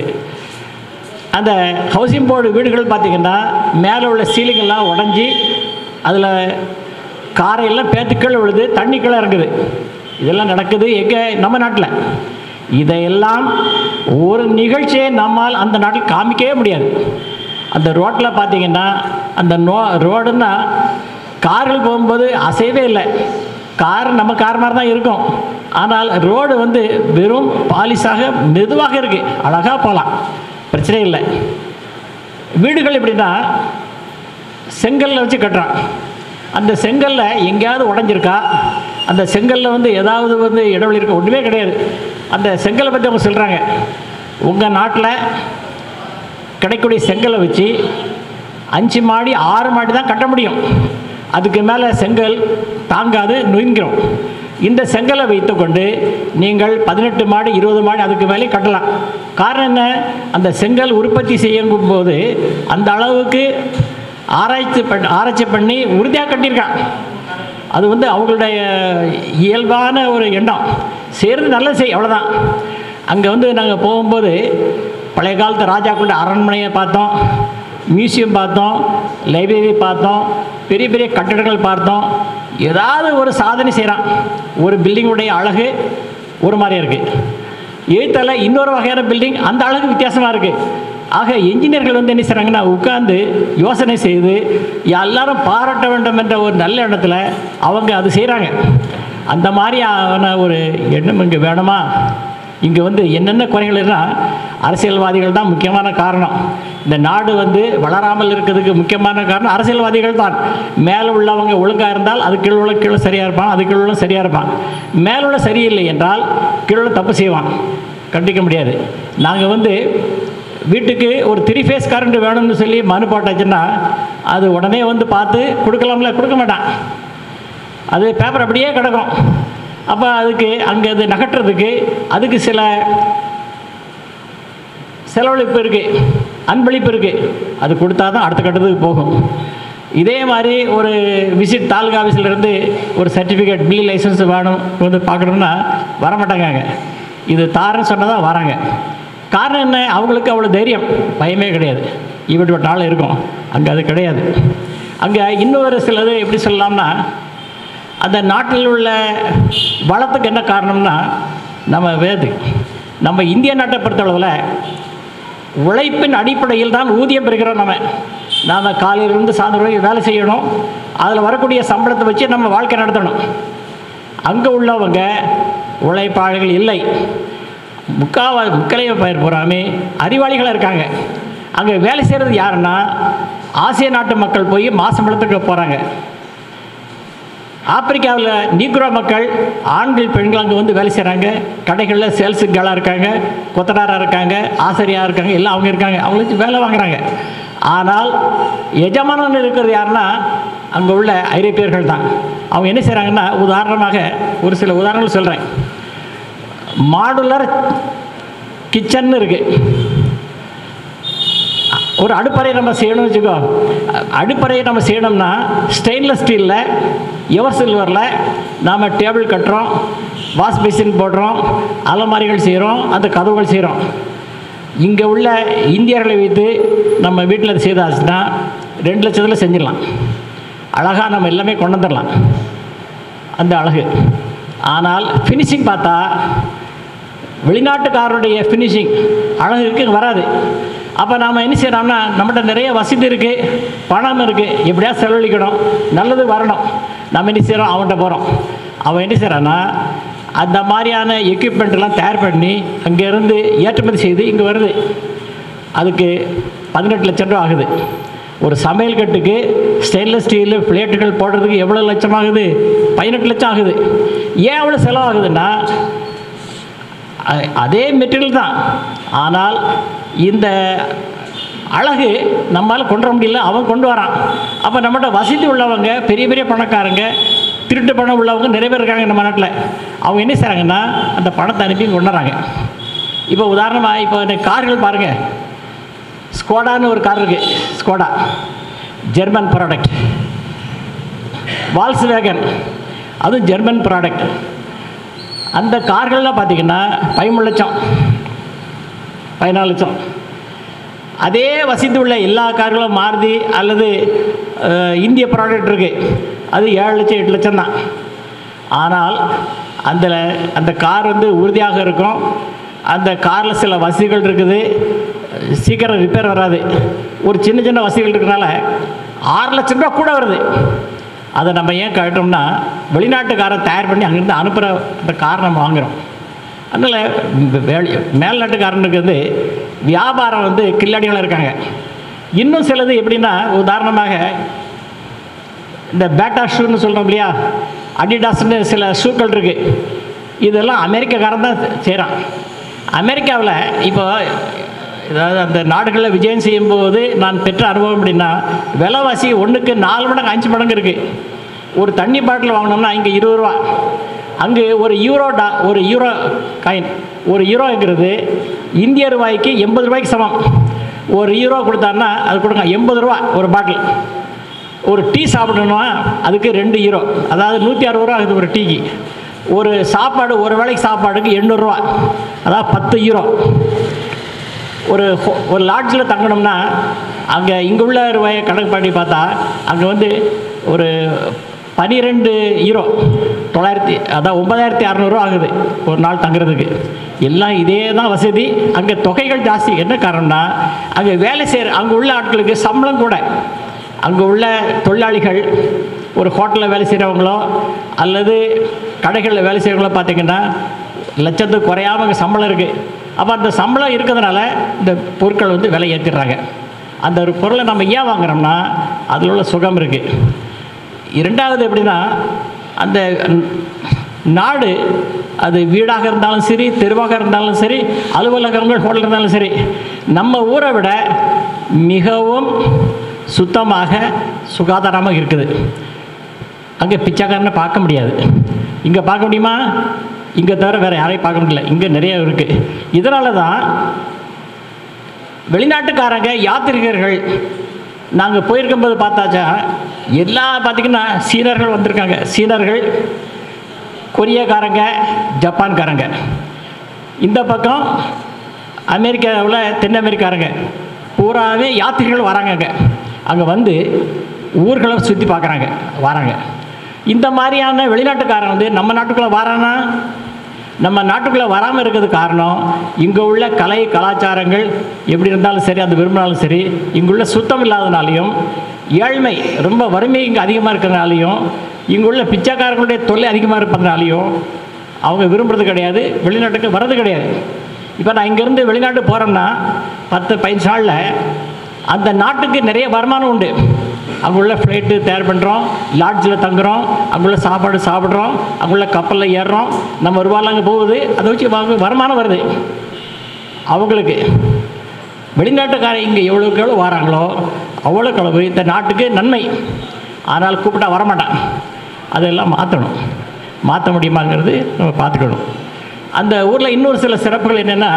அந்த ஹவுசிங் போர்டு வீடுகள் பார்த்திங்கன்னா மேலே உள்ள சீலிங் எல்லாம் உடஞ்சி அதில் காரையெல்லாம் பேத்து கீழே விழுது தண்ணி கீழே இறங்குது இதெல்லாம் நடக்குது எங்கே நம்ம நாட்டில் இதையெல்லாம் ஒரு நிகழ்ச்சியை நம்மால் அந்த நாட்டில் காமிக்கவே முடியாது அந்த ரோட்டில் பார்த்தீங்கன்னா அந்த நோ ரோடுன்னா கார்கள் போகும்போது அசையவே இல்லை கார் நம்ம கார் மாதிரி தான் இருக்கும் ஆனால் ரோடு வந்து வெறும் பாலிஷாக மெதுவாக இருக்குது அழகாக போகலாம் பிரச்சனை இல்லை வீடுகள் எப்படின்னா செங்கல்ல வச்சு கட்டுறான் அந்த செங்கல்ல எங்கேயாவது உடஞ்சிருக்கா அந்த செங்கல்ல வந்து ஏதாவது வந்து இடைவெளி இருக்க ஒன்றுமே கிடையாது அந்த செங்கலை பற்றி அவங்க சொல்கிறாங்க உங்கள் நாட்டில் கிடைக்கக்கூடிய செங்கலை வச்சு அஞ்சு மாடி ஆறு மாடி தான் கட்ட முடியும் அதுக்கு மேலே செங்கல் தாங்காது நொய்ங்கிறோம் இந்த செங்கலை வைத்துக்கொண்டு நீங்கள் பதினெட்டு மாடி இருபது மாடி அதுக்கு மேலே கட்டலாம் காரணம் என்ன அந்த செங்கல் உற்பத்தி செய்யும் போது அந்த அளவுக்கு ஆராய்ச்சி பண்ணி ஆராய்ச்சி பண்ணி உறுதியாக கட்டியிருக்கான் அது வந்து அவங்களுடைய இயல்பான ஒரு எண்ணம் செய்கிறது நல்லது செய் அவ்வளோதான் அங்கே வந்து நாங்கள் போகும்போது பழைய காலத்து ராஜாக்களுடைய அரண்மனையை பார்த்தோம் மியூசியம் பார்த்தோம் லைப்ரரி பார்த்தோம் பெரிய பெரிய கட்டிடங்கள் பார்த்தோம் ஏதாவது ஒரு சாதனை செய்கிறான் ஒரு பில்டிங்குடைய அழகு ஒரு மாதிரியா இருக்குது எழுத்தால இன்னொரு வகையான பில்டிங் அந்த அழகு வித்தியாசமாக இருக்குது ஆக என்ஜினியர்கள் வந்து என்ன செய்கிறாங்கன்னா உட்கார்ந்து யோசனை செய்து எல்லாரும் பாராட்ட வேண்டும் என்ற ஒரு நல்ல எண்ணத்தில் அவங்க அது செய்கிறாங்க அந்த மாதிரியான ஒரு எண்ணம் இங்கே வேணுமா இங்கே வந்து என்னென்ன குறைகள் இருந்தால் அரசியல்வாதிகள் தான் முக்கியமான காரணம் இந்த நாடு வந்து வளராமல் இருக்கிறதுக்கு முக்கியமான காரணம் அரசியல்வாதிகள் தான் மேலே உள்ளவங்க ஒழுங்காக இருந்தால் அது கீழே உள்ள கீழே சரியாக இருப்பான் அது கீழே உள்ள சரியாக இருப்பான் மேலே உள்ள சரியில்லை என்றால் கீழே உள்ள தப்பு செய்வான் கண்டிக்க முடியாது நாங்கள் வந்து வீட்டுக்கு ஒரு த்ரீ ஃபேஸ் கரண்ட் வேணும்னு சொல்லி மனு போட்டாச்சுன்னா அது உடனே வந்து பார்த்து கொடுக்கலாம்ல கொடுக்க மாட்டான் அது பேப்பர் அப்படியே கிடக்கும் அப்போ அதுக்கு அங்கே அது நகட்டுறதுக்கு அதுக்கு சில செலவழிப்பு இருக்குது அன்பளிப்பு இருக்குது அது கொடுத்தா தான் அடுத்த கட்டத்துக்கு போகும் இதே மாதிரி ஒரு விசிட் தாலுகா ஆஃபீஸ்லேருந்து ஒரு சர்டிஃபிகேட் பில் லைசன்ஸ் வேணும் வந்து பார்க்கணுன்னா வரமாட்டாங்க அங்க. இது தாரன்னு சொன்னால் தான் வராங்க காரணம் என்ன அவங்களுக்கு அவ்வளோ தைரியம் பயமே கிடையாது இப்படிப்பட்ட ஆள் இருக்கும் அங்கே அது கிடையாது அங்கே இன்னொரு சிலது எப்படி சொல்லலாம்னா அந்த நாட்டில் உள்ள வளத்துக்கு என்ன காரணம்னா நம்ம வேது நம்ம இந்திய நாட்டை பொறுத்தளவில் உழைப்பின் அடிப்படையில் தான் ஊதியம் பெறுகிறோம் நம்ம நாம் காலையிலிருந்து சாயந்தரம் வரைக்கும் வேலை செய்யணும் அதில் வரக்கூடிய சம்பளத்தை வச்சு நம்ம வாழ்க்கை நடத்தணும் அங்கே உள்ளவங்க உழைப்பாளர்கள் இல்லை முக்காவா முக்கலைய பயிர் பூராமே அறிவாளிகளாக இருக்காங்க அங்கே வேலை செய்கிறது யாருன்னா ஆசிய நாட்டு மக்கள் போய் மாசம்பளத்துக்கு போகிறாங்க ஆப்பிரிக்காவில் நீக்ரோ மக்கள் ஆண்கள் பெண்கள் அங்கே வந்து வேலை செய்கிறாங்க கடைகளில் சேல்ஸுக்களாக இருக்காங்க கொத்தனாராக இருக்காங்க ஆசிரியாக இருக்காங்க எல்லாம் அவங்க இருக்காங்க அவங்கள வச்சு வேலை வாங்குறாங்க ஆனால் எஜமானன் இருக்கிறது யாருன்னா அங்கே உள்ள ஐரோப்பியர்கள் தான் அவங்க என்ன செய்கிறாங்கன்னா உதாரணமாக ஒரு சில உதாரணங்கள் சொல்கிறேன் மாடுலர் கிச்சன் இருக்குது ஒரு அடுப்பறை நம்ம செய்யணும்னு வச்சுக்கோ அ- அடுப்பறையை நம்ம செய்யணும்னா ஸ்டெயின்லெஸ் ஸ்டீலில் எவர் சில்வரில் நாம் டேபிள் கட்டுறோம் வாஷ் பேசின் போடுறோம் அலமாரிகள் செய்கிறோம் அந்த கதவுகள் செய்கிறோம் இங்கே உள்ள இந்தியர்களை வைத்து நம்ம வீட்டில் செய்தாச்சுன்னா ரெண்டு லட்சத்தில் செஞ்சிடலாம் அழகாக நம்ம எல்லாமே கொண்டு வந்துடலாம் அந்த அழகு ஆனால் ஃபினிஷிங் பார்த்தா வெளிநாட்டுக்காரருடைய ஃபினிஷிங் அழகுக்கு வராது அப்போ நாம் என்ன செய்கிறோம்னா நம்மகிட்ட நிறைய வசதி இருக்குது பணம் இருக்குது எப்படியா செலவழிக்கணும் நல்லது வரணும் நம்ம என்ன செய்கிறோம் அவன்கிட்ட போகிறோம் அவன் என்ன செய்கிறான்னா அந்த மாதிரியான எக்யூப்மெண்ட்லாம் தயார் பண்ணி அங்கேருந்து ஏற்றுமதி செய்து இங்கே வருது அதுக்கு பதினெட்டு லட்சம் ரூபா ஆகுது ஒரு சமையல் கட்டுக்கு ஸ்டெயின்லெஸ் ஸ்டீலு பிளேட்டுகள் போடுறதுக்கு எவ்வளோ லட்சம் ஆகுது பதினெட்டு லட்சம் ஆகுது ஏன் அவ்வளோ செலவாகுதுன்னா அ- அதே மெட்டீரியல் தான் ஆனால் இந்த அழகு நம்மளால் கொண்டு வர முடியல அவன் கொண்டு வரான் அப்போ நம்மகிட்ட வசதி உள்ளவங்க பெரிய பெரிய பணக்காரங்க திருட்டு பணம் உள்ளவங்க நிறைய பேர் இருக்காங்க நம்ம நாட்டில் அவங்க என்ன செய்கிறாங்கன்னா அந்த பணத்தை அனுப்பி கொண்டு வராங்க இப்போ உதாரணமாக இப்போ இந்த கார்கள் பாருங்கள் ஸ்கோடான்னு ஒரு கார் இருக்குது Skoda German product Volkswagen அதுவும் ஜெர்மன் ப்ராடக்ட் அந்த கார்கள்லாம் பார்த்தீங்கன்னா பதிமூணு லட்சம் பதினாலு லட்சம் அதே வசதி உள்ள எல்லா கார்களும் மாருதி அல்லது அஹ், இந்திய ப்ராடக்ட் இருக்குது அது ஏழு லட்சம் எட்டு லட்சம் தான் ஆனால் அந்த அந்த கார் வந்து உறுதியாக இருக்கும் அந்த காரில் சில வசதிகள் இருக்குது சீக்கிரம் ரிப்பேர் வராது ஒரு சின்ன சின்ன வசதிகள் இருக்கிறனால ஆறு லட்சம் ரூபா கூட வருது அதை நம்ம ஏன் கட்டோம்னா வெளிநாட்டுக்காரன் தயார் பண்ணி அங்கேருந்து அனுப்புகிற அந்த கார் நம்ம வாங்குகிறோம் அதனால் இந்த வேலை மேல்நாட்டுக்காரனுக்கு வந்து வியாபாரம் வந்து கில்லாடிகளாக இருக்காங்க இன்னும் சிலது எப்படின்னா உதாரணமாக இந்த பேட்டா ஷூன்னு சொல்கிறோம் இல்லையா அடிடாஸ்னு சில ஷூக்கள் இருக்குது இதெல்லாம் அமெரிக்காக்காரன் தான் செய்கிறான் அமெரிக்காவில் இப்போ அதாவது அந்த நாடுகளில் விஜயம் செய்யும்போது நான் பெற்ற அனுபவம் அப்படின்னா விலைவாசி ஒன்றுக்கு நாலு மடங்கு அஞ்சு மடங்கு இருக்குது ஒரு தண்ணி பாட்டில் வாங்கினோம்னா இங்கே இருபது ரூபா அங்கே ஒரு யூரோ டா ஒரு யூரோ காயின் ஒரு யூரோங்கிறது இந்திய ரூபாய்க்கு எண்பது ரூபாய்க்கு சமம் ஒரு யூரோ கொடுத்தாருன்னா அது கொடுங்க எண்பது ரூபா ஒரு பாட்டில் ஒரு டீ சாப்பிடணும்னா அதுக்கு ரெண்டு ஹீரோ அதாவது நூற்றி அறுபது ரூபா ஆகுது ஒரு டீக்கு ஒரு சாப்பாடு ஒரு வேளைக்கு சாப்பாடுக்கு எண்ணூறுரூவா அதாவது பத்து ஹீரோ ஒரு ஹோ- ஒரு லாட்ஜில் தங்கணும்னா அங்கே இங்கே உள்ள ரூபாயை கணக்கு பண்ணி பார்த்தா அங்கே வந்து ஒரு பனிரெண்டு ஹீரோ தொள்ளாயிரத்தி அதான் ஒன்பதாயிரத்தி அறநூறுவா ஆகுது ஒரு நாள் தங்குறதுக்கு எல்லாம் இதே தான் வசதி அங்கே தொகைகள் ஜாஸ்தி என்ன காரணம்னா அங்கே வேலை செய்கிற அங்கே உள்ள ஆட்களுக்கு சம்பளம் கூட அங்கே உள்ள தொழிலாளிகள் ஒரு ஹோட்டலில் வேலை செய்கிறவங்களோ அல்லது கடைகளில் வேலை செய்கிறவங்களோ பார்த்தீங்கன்னா லட்சத்துக்கு குறையாம அங்கே சம்பளம் இருக்குது அப்போ அந்த சம்பளம் இருக்கிறதுனால இந்த பொருட்கள் வந்து விலை ஏற்றிடுறாங்க அந்த ஒரு பொருளை நம்ம ஏன் வாங்குறோம்னா அதில் உள்ள சுகம் இருக்குது இரண்டாவது எப்படின்னா அந்த ந- நாடு அது வீடாக இருந்தாலும் சரி தெருவாக இருந்தாலும் சரி அலுவலகங்கள் ஹோட்டல் இருந்தாலும் சரி நம்ம ஊரை விட மிகவும் சுத்தமாக சுகாதாரமாக இருக்குது அங்கே பிச்சைக்காரனை பார்க்க முடியாது இங்கே பார்க்க முடியுமா இங்கே தவிர வேறு யாரையும் பார்க்க முடியல இங்கே நிறைய இருக்குது இதனால தான் வெளிநாட்டுக்காரங்க யாத்திரிகர்கள் நாங்கள் போயிருக்கும்போது பார்த்தாச்சா எல்லா பார்த்திங்கன்னா சீனர்கள் வந்திருக்காங்க சீனர்கள் கொரியாக்காரங்க ஜப்பான்காரங்க இந்த பக்கம் அமெரிக்காவில் தென் அமெரிக்காரங்க பூராவே யாத்திரிகள் வராங்க அங்கே அங்கே வந்து ஊர்களை சுற்றி பார்க்குறாங்க வராங்க இந்த மாதிரியான வெளிநாட்டுக்காரன் வந்து நம்ம நாட்டுக்குள்ளே வரானா நம்ம நாட்டுக்குள்ளே வராமல் இருக்கிறது காரணம் இங்கே உள்ள கலை கலாச்சாரங்கள் எப்படி இருந்தாலும் சரி அது விரும்பினாலும் சரி இங்குள்ள சுத்தம் இல்லாதனாலையும் ஏழ்மை ரொம்ப வறுமை இங்கே அதிகமாக இருக்கிறனாலையும் இங்கே உள்ள பிச்சைக்காரர்களுடைய தொல்லை அதிகமாக இருப்பதனாலையும் அவங்க விரும்புறது கிடையாது வெளிநாட்டுக்கு வர்றது கிடையாது இப்போ நான் இங்கேருந்து வெளிநாட்டு போகிறோம்னா பத்து பதினஞ்சு நாளில் அந்த நாட்டுக்கு நிறைய வருமானம் உண்டு அங்குள்ள ஃப்ளைட்டு தயார் பண்ணுறோம் லாட்ஜில் தங்குறோம் அங்குள்ள சாப்பாடு சாப்பிட்றோம் அங்குள்ள கப்பலில் ஏறுறோம் நம்ம ரூபாயில் அங்கே போகுது அதை வச்சு வ- வருமானம் வருது அவங்களுக்கு வெளிநாட்டுக்காரர் இங்கே எவ்வளோக்கு எவ்வளோ வராங்களோ அவ்வளோக்கு அளவு இந்த நாட்டுக்கு நன்மை ஆனால் கூப்பிட்டா வரமாட்டான் அதெல்லாம் மாற்றணும் மாற்ற முடியுமாங்கிறது நம்ம பார்த்துக்கணும் அந்த ஊரில் இன்னொரு சில சிறப்புகள் என்னென்னா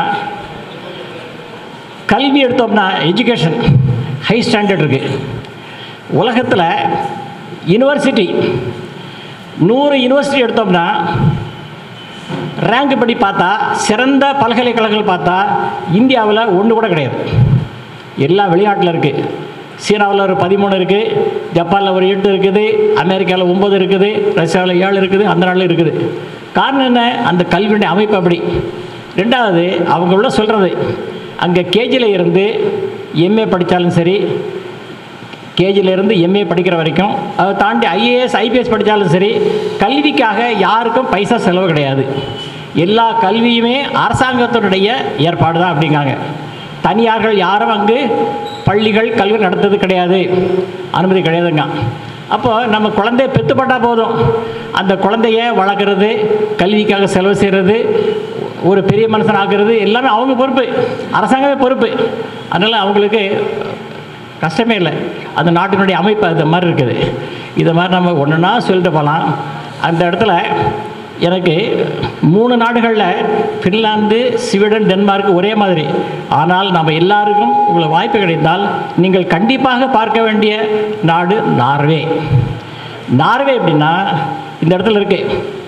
கல்வி எடுத்தோம்னா எஜுகேஷன் ஹை ஸ்டாண்டர்ட் இருக்குது உலகத்தில் யுனிவர்சிட்டி நூறு யுனிவர்சிட்டி எடுத்தோம்னா ரேங்க் படி பார்த்தா சிறந்த பல்கலைக்கழகங்கள் பார்த்தா இந்தியாவில் ஒன்று கூட கிடையாது எல்லாம் வெளிநாட்டில் இருக்குது சீனாவில் ஒரு பதிமூணு இருக்குது ஜப்பானில் ஒரு எட்டு இருக்குது அமெரிக்காவில் ஒம்பது இருக்குது ரஷ்யாவில் ஏழு இருக்குது அந்த நாளில் இருக்குது காரணம் என்ன அந்த கல்வியுடைய அமைப்பு அப்படி ரெண்டாவது அவங்க உள்ள சொல்கிறது அங்கே கேஜியில் இருந்து எம்ஏ படித்தாலும் சரி கேஜிலேருந்து எம்ஏ படிக்கிற வரைக்கும் அதை தாண்டி ஐஏஎஸ் ஐபிஎஸ் படித்தாலும் சரி கல்விக்காக யாருக்கும் பைசா செலவு கிடையாது எல்லா கல்வியுமே அரசாங்கத்தினுடைய ஏற்பாடு தான் அப்படிங்காங்க தனியார்கள் யாரும் அங்கு பள்ளிகள் கல்வி நடத்துறது கிடையாது அனுமதி கிடையாதுங்க அப்போ நம்ம குழந்தைய பெற்றுப்பட்டா போதும் அந்த குழந்தைய வளர்க்குறது கல்விக்காக செலவு செய்கிறது ஒரு பெரிய மனுஷன் ஆக்குறது எல்லாமே அவங்க பொறுப்பு அரசாங்கமே பொறுப்பு அதனால் அவங்களுக்கு கஷ்டமே இல்லை அந்த நாட்டினுடைய அமைப்பு அது மாதிரி இருக்குது இதை மாதிரி நம்ம ஒன்றுனா சொல்லிட்டு போகலாம் அந்த இடத்துல எனக்கு மூணு நாடுகளில் ஃபின்லாந்து ஸ்வீடன் டென்மார்க் ஒரே மாதிரி ஆனால் நம்ம எல்லாருக்கும் உங்களுக்கு வாய்ப்பு கிடைத்தால் நீங்கள் கண்டிப்பாக பார்க்க வேண்டிய நாடு நார்வே நார்வே எப்படின்னா இந்த இடத்துல இருக்கு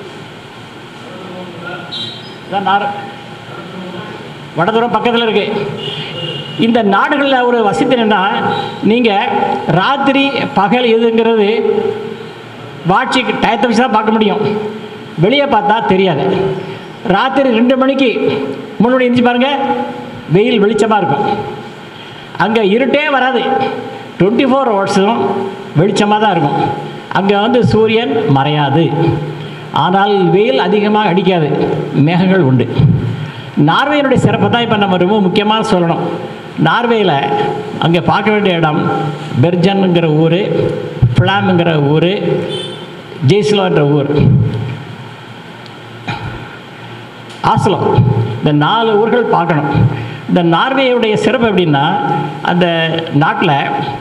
இதான் நார் வடதூரம் பக்கத்தில் இருக்கு இந்த நாடுகளில் ஒரு வசதி என்னன்னா நீங்கள் ராத்திரி பகல் எதுங்கிறது வாட்சி டயத்தை வச்சு தான் பார்க்க முடியும் வெளியே பார்த்தா தெரியாது ராத்திரி ரெண்டு மணிக்கு முன்னாடி எந்திரிச்சு பாருங்க வெயில் வெளிச்சமாக இருக்கும் அங்கே இருட்டே வராது டுவெண்ட்டி ஃபோர் ஹவர்ஸும் வெளிச்சமாக தான் இருக்கும் அங்கே வந்து சூரியன் மறையாது ஆனால் வெயில் அதிகமாக அடிக்காது மேகங்கள் உண்டு நார்வேயினுடைய சிறப்பை தான் இப்போ நம்ம ரொம்ப முக்கியமாக சொல்லணும் நார்வேயில் அங்கே பார்க்க வேண்டிய இடம் பெர்ஜன்ங்கிற ஊர் ஃப்ளாமுங்கிற ஊர் ஜெய்ஸ்லோன்ற ஊர் ஆஸ்லோ இந்த நாலு ஊர்கள் பார்க்கணும் இந்த நார்வேயுடைய சிறப்பு எப்படின்னா அந்த நாட்டில்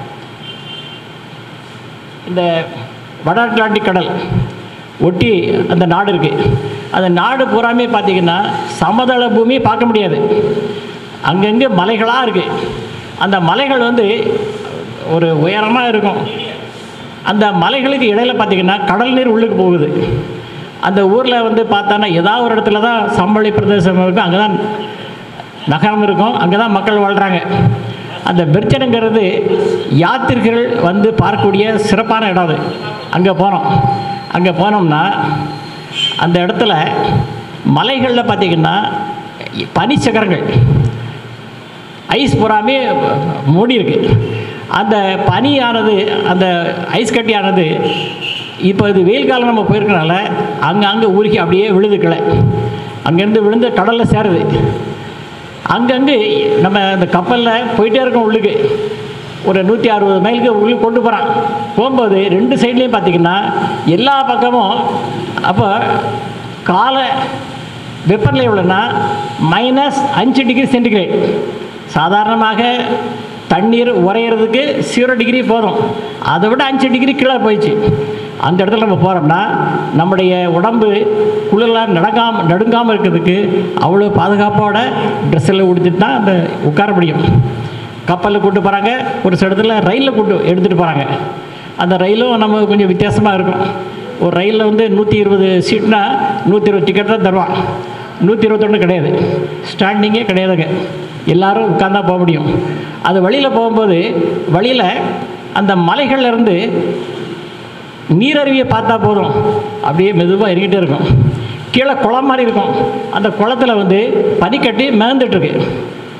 இந்த வட அட்லாண்டிக் கடல் ஒட்டி அந்த நாடு இருக்குது அந்த நாடு பூராமே பார்த்தீங்கன்னா சமதள பூமி பார்க்க முடியாது அங்கங்கே மலைகளாக இருக்குது அந்த மலைகள் வந்து ஒரு உயரமாக இருக்கும் அந்த மலைகளுக்கு இடையில பார்த்தீங்கன்னா கடல் நீர் உள்ளுக்கு போகுது அந்த ஊரில் வந்து பார்த்தானா ஏதாவது ஒரு இடத்துல தான் சம்பளி பிரதேசம் இருக்கும் அங்கே தான் நகரம் இருக்கும் அங்கே தான் மக்கள் வாழ்கிறாங்க அந்த பெர்ச்சனுங்கிறது யாத்திரிகர்கள் வந்து பார்க்கக்கூடிய சிறப்பான இடம் அது அங்கே போனோம் அங்கே போனோம்னா அந்த இடத்துல மலைகளில் பார்த்திங்கன்னா பனிச்சக்கரங்கள் ஐஸ் பூராமே மூடி இருக்கு அந்த பனியானது அந்த ஐஸ் கட்டியானது இப்போ இது வெயில் காலம் நம்ம போயிருக்கனால அங்கே அங்கே உருகி அப்படியே விழுது கிளை அங்கேருந்து விழுந்து கடலில் சேருது அங்கங்கே நம்ம அந்த கப்பலில் போயிட்டே இருக்கோம் உள்ளுக்கு ஒரு நூற்றி அறுபது மைலுக்கு உள்ளுக்கு கொண்டு போகிறான் போகும்போது ரெண்டு சைட்லேயும் பார்த்தீங்கன்னா எல்லா பக்கமும் அப்போ கால வெப்பநிலை எவ்வளோன்னா மைனஸ் அஞ்சு டிகிரி சென்டிகிரேட் சாதாரணமாக தண்ணீர் உறையிறதுக்கு ஜீரோ டிகிரி போதும் அதை விட அஞ்சு டிகிரி கீழே போயிடுச்சு அந்த இடத்துல நம்ம போகிறோம்னா நம்முடைய உடம்பு குளிரெலாம் நடக்காம நடுங்காமல் இருக்கிறதுக்கு அவ்வளோ பாதுகாப்போட ட்ரெஸ்ஸில் உடுத்திட்டு தான் அந்த உட்கார முடியும் கப்பலில் கூட்டு போகிறாங்க ஒரு சில இடத்துல ரயிலில் கூட்டு எடுத்துகிட்டு போகிறாங்க அந்த ரயிலும் நம்ம கொஞ்சம் வித்தியாசமாக இருக்கும் ஒரு ரயிலில் வந்து நூற்றி இருபது சீட்னா நூற்றி இருபது டிக்கெட் தான் தருவான் நூற்றி இருபத்தொன்று கிடையாது ஸ்டாண்டிங்கே கிடையாதுங்க எல்லாரும் உட்காந்தா போக முடியும் அது வழியில் போகும்போது வழியில் அந்த மலைகள்ல இருந்து நீரருவியை பார்த்தா போதும் அப்படியே மெதுவாக இறங்கிட்டே இருக்கும் கீழே குளம் மாதிரி இருக்கும் அந்த குளத்துல வந்து பனிக்கட்டி மிதந்துட்டுருக்கு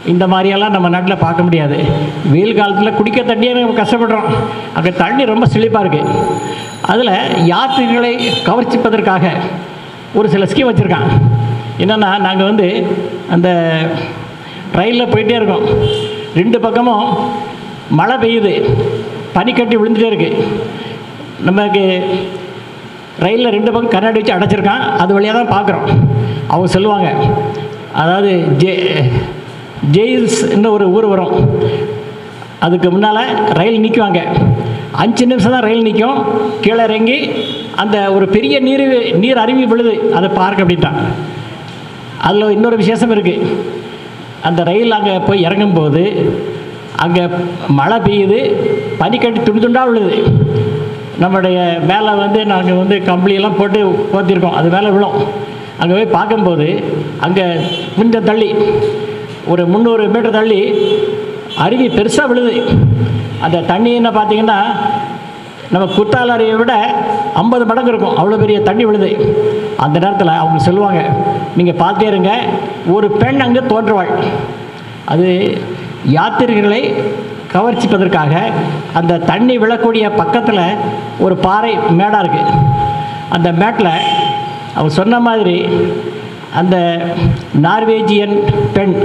இந்த மாதிரியெல்லாம் நம்ம நாட்டில் பார்க்க முடியாது வெயில் காலத்தில் குடிக்க தண்ணியே நம்ம கஷ்டப்படுறோம் அங்கே தண்ணி ரொம்ப செழிப்பாக இருக்குது அதில் யாத்திரைகளை கவர்ச்சிப்பதற்காக ஒரு சில ஸ்கீம் வச்சுருக்கான் என்னென்னா நாங்கள் வந்து அந்த ரயிலில் போயிட்டே இருக்கோம் ரெண்டு பக்கமும் மழை பெய்யுது பனிக்கட்டி விழுந்துட்டே இருக்குது நமக்கு ரயிலில் ரெண்டு பக்கம் கண்ணாடி வச்சு அடைச்சிருக்கான் அது வழியாக தான் பார்க்குறோம் அவங்க சொல்லுவாங்க அதாவது ஜே ஜெயில்ஸ்னு ஒரு ஊர் வரும் அதுக்கு முன்னால் ரயில் நிற்குவாங்க அஞ்சு நிமிஷம் தான் ரயில் நிற்கும் கீழே இறங்கி அந்த ஒரு பெரிய நீர் நீர் அருவி விழுது அதை பார்க்க அப்படின்ட்டான் அதில் இன்னொரு விசேஷம் இருக்குது அந்த ரயில் அங்கே போய் இறங்கும்போது அங்கே மழை பெய்யுது பனிக்கட்டி துண்டு துண்டாக விழுது நம்முடைய மேலே வந்து நாங்கள் வந்து கம்பளியெல்லாம் போட்டு போத்திருக்கோம் அது மேலே விழும் அங்கே போய் பார்க்கும்போது அங்கே கொஞ்சம் தள்ளி ஒரு முந்நூறு மீட்டர் தள்ளி அருவி பெருசாக விழுது அந்த தண்ணி என்ன பார்த்தீங்கன்னா நம்ம குத்தால அருவியை விட ஐம்பது மடங்கு இருக்கும் அவ்வளோ பெரிய தண்ணி விழுது அந்த நேரத்தில் அவங்க சொல்லுவாங்க நீங்கள் பார்த்தே இருங்க ஒரு பெண் அங்கே தோன்றுவாள் அது யாத்திரிகளை கவர்ச்சிப்பதற்காக அந்த தண்ணி விழக்கூடிய பக்கத்தில் ஒரு பாறை மேடாக இருக்குது அந்த மேட்டில் அவங்க சொன்ன மாதிரி அந்த நார்வேஜியன் பெண்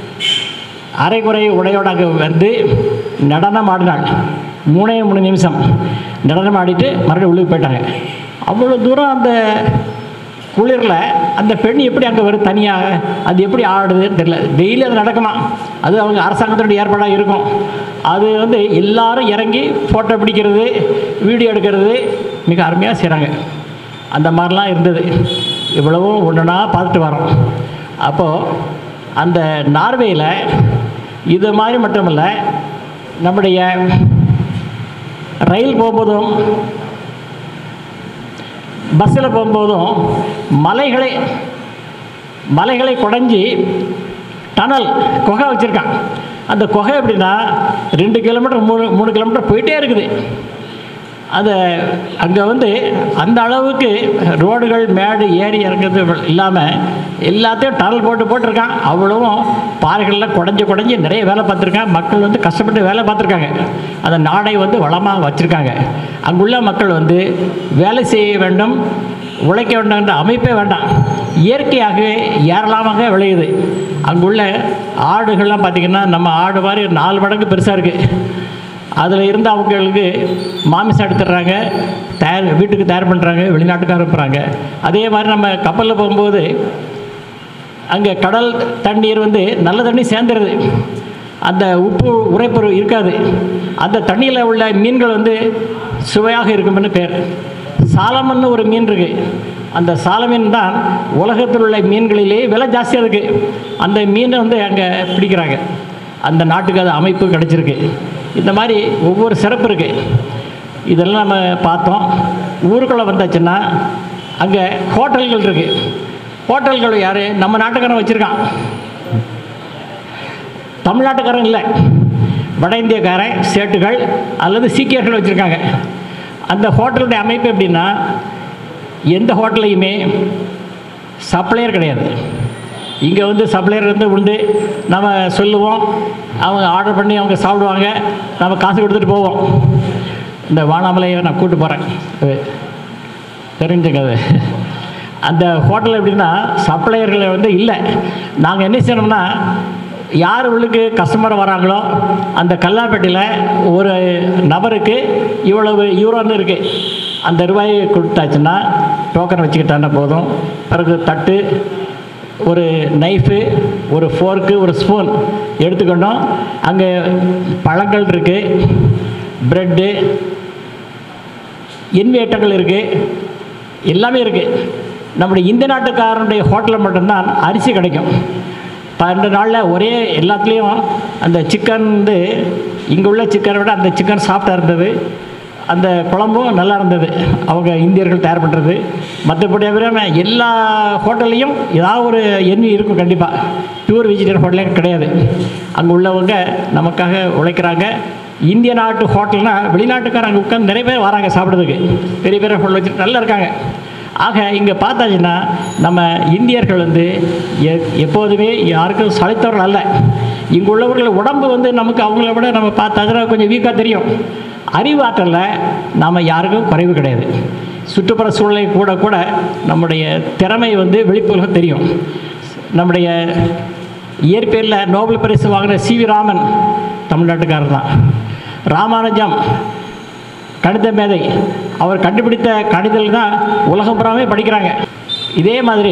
அரைகுறை உடையோட அங்கே வந்து நடனம் ஆடினாள் மூணே மூணு நிமிஷம் நடனம் ஆடிட்டு மறுபடியும் உள்ளுக்கு போயிட்டாங்க அவ்வளோ தூரம் அந்த குளிரில் அந்த பெண் எப்படி அங்கே வரும் தனியாக அது எப்படி ஆடுதுன்னு தெரியல டெய்லி அது நடக்குமா அது அவங்க அரசாங்கத்தினுடைய ஏற்பாடாக இருக்கும் அது வந்து எல்லாரும் இறங்கி ஃபோட்டோ பிடிக்கிறது வீடியோ எடுக்கிறது மிக அருமையாக செய்கிறாங்க அந்த மாதிரிலாம் இருந்தது இவ்வளவும் ஒன்றுனா பார்த்துட்டு வரோம் அப்போது அந்த நார்வேயில் இது மாதிரி மட்டுமில்ல நம்முடைய ரயில் போகும்போதும் பஸ்ஸில் போகும்போதும் மலைகளை மலைகளை குடஞ்சி டனல் குகை வச்சுருக்கான் அந்த குகை எப்படின்னா ரெண்டு கிலோமீட்டர் மூணு மூணு கிலோமீட்டர் போயிட்டே இருக்குது அது அங்கே வந்து அந்த அளவுக்கு ரோடுகள் மேடு ஏறி இறங்குறது இல்லாமல் எல்லாத்தையும் டனல் போட்டு போட்டிருக்கான் அவ்வளவும் பாறைகள்லாம் குடஞ்சி குடஞ்சி நிறைய வேலை பார்த்துருக்கான் மக்கள் வந்து கஷ்டப்பட்டு வேலை பார்த்துருக்காங்க அந்த நாடை வந்து வளமாக வச்சுருக்காங்க அங்குள்ள மக்கள் வந்து வேலை செய்ய வேண்டும் உழைக்க வேண்டும் என்ற அமைப்பே வேண்டாம் இயற்கையாகவே ஏராளமாக விளையுது அங்குள்ள ஆடுகள்லாம் பார்த்திங்கன்னா நம்ம ஆடு மாதிரி நாலு மடங்கு பெருசாக இருக்குது அதில் இருந்து அவங்களுக்கு மாமிசம் எடுத்துடுறாங்க தயார் வீட்டுக்கு தயார் பண்ணுறாங்க வெளிநாட்டுக்கு அனுப்புகிறாங்க அதே மாதிரி நம்ம கப்பலில் போகும்போது அங்கே கடல் தண்ணீர் வந்து நல்ல தண்ணி சேர்ந்துருது அந்த உப்பு உரைப்பு இருக்காது அந்த தண்ணியில் உள்ள மீன்கள் வந்து சுவையாக இருக்கும்னு பேர் சாலமன்னு ஒரு மீன் இருக்குது அந்த சாலமீன் தான் உலகத்தில் உள்ள மீன்களிலே விலை ஜாஸ்தியாக இருக்குது அந்த மீனை வந்து அங்கே பிடிக்கிறாங்க அந்த நாட்டுக்கு அது அமைப்பு கிடச்சிருக்கு இந்த மாதிரி ஒவ்வொரு சிறப்பு இருக்குது இதெல்லாம் நம்ம பார்த்தோம் ஊருக்குள்ளே வந்தாச்சுன்னா அங்கே ஹோட்டல்கள் இருக்குது ஹோட்டல்கள் யார் நம்ம நாட்டுக்காரன் வச்சுருக்கான் தமிழ்நாட்டுக்காரன் இல்லை வட இந்தியக்காரன் சேட்டுகள் அல்லது சீக்கியர்கள் வச்சுருக்காங்க அந்த ஹோட்டலுடைய அமைப்பு எப்படின்னா எந்த ஹோட்டலையுமே சப்ளையர் கிடையாது இங்கே வந்து சப்ளையர் வந்து உண்டு நம்ம சொல்லுவோம் அவங்க ஆர்டர் பண்ணி அவங்க சாப்பிடுவாங்க நம்ம காசு கொடுத்துட்டு போவோம் இந்த வானாமலையை நான் கூப்பிட்டு போகிறேன் அது தெரிஞ்சுங்க அது அந்த ஹோட்டல் எப்படின்னா சப்ளையர்கள் வந்து இல்லை நாங்கள் என்ன செய்யணும்னா யார் உள்ளுக்கு கஸ்டமர் வராங்களோ அந்த கல்லாப்பேட்டையில் ஒரு நபருக்கு இவ்வளவு யூரோன்னு இருக்குது அந்த ரூபாயை கொடுத்தாச்சுன்னா டோக்கன் வச்சுக்கிட்டான்னா போதும் பிறகு தட்டு ஒரு நைஃபு ஒரு ஃபோர்க்கு ஒரு ஸ்பூன் எடுத்துக்கொண்டோம் அங்கே பழங்கள் இருக்குது ப்ரெட்டு இன்வேட்டங்கள் இருக்குது எல்லாமே இருக்குது நம்முடைய இந்த நாட்டுக்காரனுடைய ஹோட்டலில் மட்டும்தான் அரிசி கிடைக்கும் பன்னெண்டு நாளில் ஒரே எல்லாத்துலேயும் அந்த சிக்கன் வந்து இங்கே உள்ள சிக்கனை விட அந்த சிக்கன் சாஃப்டாக இருந்தது அந்த குழம்பும் நல்லா இருந்தது அவங்க இந்தியர்கள் தயார் பண்ணுறது மற்றபடி தவிர எல்லா ஹோட்டல்லையும் ஏதாவது ஒரு எண்ணெய் இருக்கும் கண்டிப்பாக பியூர் வெஜிடேரியன் ஹோட்டலே கிடையாது அங்கே உள்ளவங்க நமக்காக உழைக்கிறாங்க இந்திய நாட்டு ஹோட்டல்னால் வெளிநாட்டுக்காரங்க உட்காந்து நிறைய பேர் வராங்க சாப்பிட்றதுக்கு பெரிய பெரிய ஹோட்டல் வச்சுட்டு நல்லா இருக்காங்க ஆக இங்கே பார்த்தாச்சுன்னா நம்ம இந்தியர்கள் வந்து எ எப்போதுமே யாருக்கும் சளைத்தவர்கள் அல்ல இங்கே உள்ளவர்கள் உடம்பு வந்து நமக்கு அவங்கள விட நம்ம பார்த்து அதில் கொஞ்சம் வீக்காக தெரியும் அறிவாற்றலில் நாம் யாருக்கும் குறைவு கிடையாது சுற்றுப்புற சூழ்நிலை கூட கூட நம்முடைய திறமை வந்து வெளிப்புறம் தெரியும் நம்முடைய இயற்பியலில் நோபல் பரிசு வாங்கின சி வி ராமன் தமிழ்நாட்டுக்காரர் தான் ராமானுஜம் கணித மேதை அவர் கண்டுபிடித்த கணிதல் தான் உலகம் புறாமே படிக்கிறாங்க இதே மாதிரி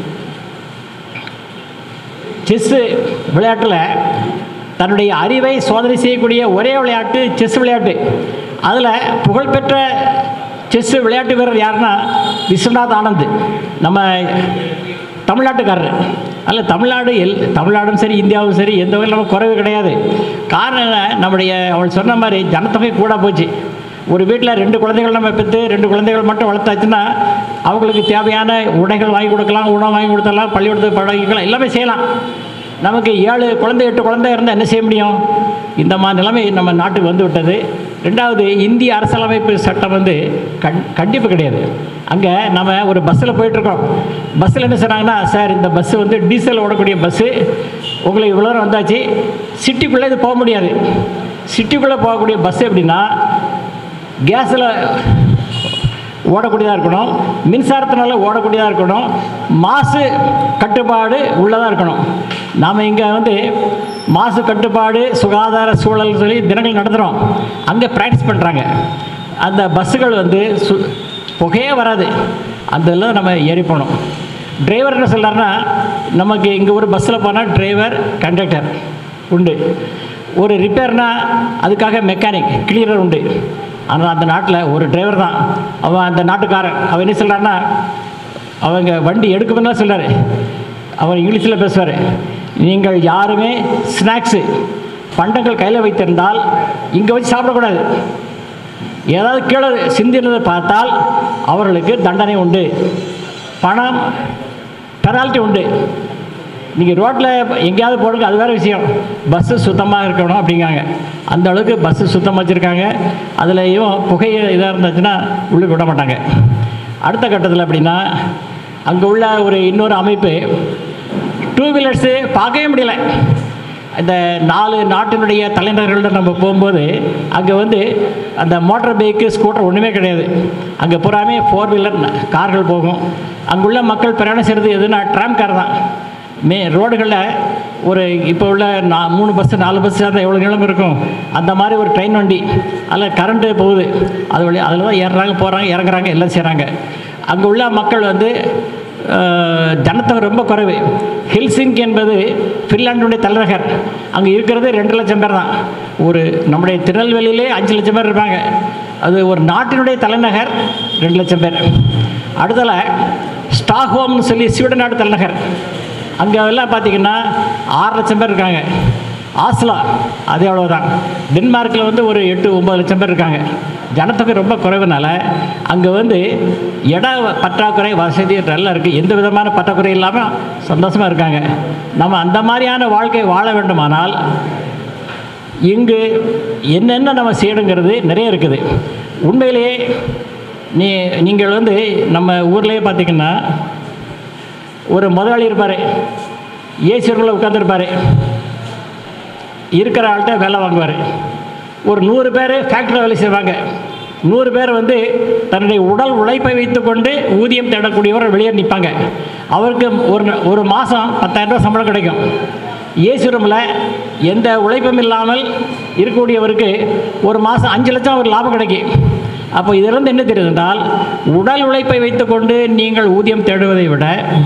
செஸ்ஸு விளையாட்டில் தன்னுடைய அறிவை சோதனை செய்யக்கூடிய ஒரே விளையாட்டு செஸ் விளையாட்டு அதில் புகழ்பெற்ற செஸ் விளையாட்டு வீரர் யாருன்னா விஸ்வநாத் ஆனந்த் நம்ம தமிழ்நாட்டுக்காரர் அல்ல தமிழ்நாடு எல் தமிழ்நாடும் சரி இந்தியாவும் சரி எந்த வகையில் நமக்கு குறைவு கிடையாது காரணம் என்ன? நம்முடைய அவள் சொன்ன மாதிரி ஜனத்தொகை கூட போச்சு ஒரு வீட்டில் ரெண்டு குழந்தைகள் நம்ம பெற்று ரெண்டு குழந்தைகள் மட்டும் வளர்த்தாச்சுன்னா அவங்களுக்கு தேவையான உடைகள் வாங்கி கொடுக்கலாம் உணவு வாங்கி கொடுத்துடலாம் பள்ளிக்கூடத்துக்கு பழகிக்கலாம் எல்லாமே செய்யலாம் நமக்கு ஏழு குழந்தை எட்டு குழந்தை இருந்தால் என்ன செய்ய முடியும் இந்த மாதிரி நிலைமை நம்ம நாட்டுக்கு வந்து விட்டது ரெண்டாவது இந்திய அரசியலமைப்பு சட்டம் வந்து கண் கண்டிப்பு கிடையாது அங்கே நம்ம ஒரு பஸ்ஸில் போயிட்டுருக்கோம் பஸ்ஸில் என்ன சொன்னாங்கன்னா சார் இந்த பஸ்ஸு வந்து டீசல் ஓடக்கூடிய பஸ்ஸு உங்களுக்கு இவ்வளோ தூரம் வந்தாச்சு சிட்டிக்குள்ளே இது போக முடியாது சிட்டிக்குள்ளே போகக்கூடிய பஸ் எப்படின்னா கேஸில் ஓடக்கூடியதாக இருக்கணும் மின்சாரத்தினால ஓடக்கூடியதாக இருக்கணும் மாசு கட்டுப்பாடு உள்ளதாக இருக்கணும் நாம் இங்கே வந்து மாசு கட்டுப்பாடு சுகாதார சூழல் சொல்லி தினங்கள் நடத்துகிறோம் அங்கே ப்ராக்டிஸ் பண்ணுறாங்க அந்த பஸ்ஸுகள் வந்து சு புகையே வராது அந்த இதில் நம்ம ஏறி போகணும் டிரைவர் என்ன சொல்கிறாருன்னா நமக்கு இங்கே ஒரு பஸ்ஸில் போனால் டிரைவர் கண்டக்டர் உண்டு ஒரு ரிப்பேர்னா அதுக்காக மெக்கானிக் கிளியரர் உண்டு ஆனால் அந்த நாட்டில் ஒரு டிரைவர் தான் அவன் அந்த நாட்டுக்காரன் அவன் என்ன சொல்கிறான்னா அவங்க வண்டி எடுக்கணும்னு சொல்கிறாரு அவர் இங்கிலீஷில் பேசுவார் நீங்கள் யாருமே ஸ்நாக்ஸு பண்டங்கள் கையில் வைத்திருந்தால் இங்கே வச்சு சாப்பிடக்கூடாது ஏதாவது கீழே சிந்தினதை பார்த்தால் அவர்களுக்கு தண்டனை உண்டு பணம் பெனால்ட்டி உண்டு நீங்கள் ரோட்டில் எங்கேயாவது போடுங்க அது வேறு விஷயம் பஸ்ஸு சுத்தமாக இருக்கணும் அப்படிங்காங்க அந்த அளவுக்கு பஸ்ஸு சுத்தமாக வச்சுருக்காங்க அதுலேயும் புகை இதாக இருந்துச்சுன்னா உள்ளே விட மாட்டாங்க அடுத்த கட்டத்தில் அப்படின்னா அங்கே உள்ள ஒரு இன்னொரு அமைப்பு டூ வீலர்ஸு பார்க்கவே முடியல இந்த நாலு நாட்டினுடைய தலைநகர்கள்ட்ட நம்ம போகும்போது அங்கே வந்து அந்த மோட்டார் பைக்கு ஸ்கூட்டர் ஒன்றுமே கிடையாது அங்கே பூராமே ஃபோர் வீலர் கார்கள் போகும் அங்குள்ள மக்கள் பிரயாணம் செய்கிறது எதுனா ட்ராம் கார் தான் மே ரோடுகளில் ஒரு இப்போ உள்ள நா மூணு பஸ்ஸு நாலு பஸ்ஸு இருந்தால் எவ்வளோ நீளம் இருக்கும் அந்த மாதிரி ஒரு ட்ரெயின் வண்டி அதில் கரண்ட்டு போகுது அது வழி அதில் தான் ஏறுறாங்க போகிறாங்க இறங்குறாங்க எல்லாம் செய்கிறாங்க அங்கே உள்ள மக்கள் வந்து அஹ், ஜனத்தொகை ரொம்ப குறைவு ஹெல்சிங்கி என்பது ஃபின்லாண்டுடைய தலைநகர் அங்கே இருக்கிறது ரெண்டு லட்சம் பேர் தான் ஒரு நம்முடைய திருநெல்வேலியிலே அஞ்சு லட்சம் பேர் இருப்பாங்க அது ஒரு நாட்டினுடைய தலைநகர் ரெண்டு லட்சம் பேர் அடுத்தல ஸ்டாக்ஹோம்னு சொல்லி ஸ்வீடன் நாட்டு தலைநகர் அங்கே எல்லாம் பார்த்தீங்கன்னா ஆறு லட்சம் பேர் இருக்காங்க ஆஸ்லா அது அவ்வளோதான் டென்மார்க்கில் வந்து ஒரு எட்டு ஒம்பது லட்சம் பேர் இருக்காங்க ஜனத்தொகை ரொம்ப குறைவுனால அங்கே வந்து இட பற்றாக்குறை வசதி நல்லா இருக்குது எந்த விதமான பற்றாக்குறை இல்லாமல் சந்தோஷமாக இருக்காங்க நம்ம அந்த மாதிரியான வாழ்க்கை வாழ வேண்டுமானால் இங்கு என்னென்ன நம்ம செய்யணுங்கிறது நிறைய இருக்குது உண்மையிலேயே நீ நீங்கள் வந்து நம்ம ஊர்லேயே பார்த்தீங்கன்னா ஒரு முதலாளி இருப்பார் ஏசி ரூமில் உட்காந்துருப்பார் இருக்கிற ஆள்கிட்ட வேலை வாங்குவார் ஒரு நூறு பேர் ஃபேக்ட்ரியில் வேலை செய்வாங்க நூறு பேர் வந்து தன்னுடைய உடல் உழைப்பை வைத்துக்கொண்டு ஊதியம் தேடக்கூடியவர் வெளியே நிற்பாங்க அவருக்கு ஒரு ஒரு மாதம் பத்தாயிரரூபா சம்பளம் கிடைக்கும் ஏசி ரூமில் எந்த உழைப்பும் இல்லாமல் இருக்கக்கூடியவருக்கு ஒரு மாதம் அஞ்சு லட்சம் ஒரு லாபம் கிடைக்கும் அப்போ இதிலிருந்து என்ன தெரியுது என்றால் உடல் உழைப்பை வைத்துக்கொண்டு நீங்கள் ஊதியம் தேடுவதை விட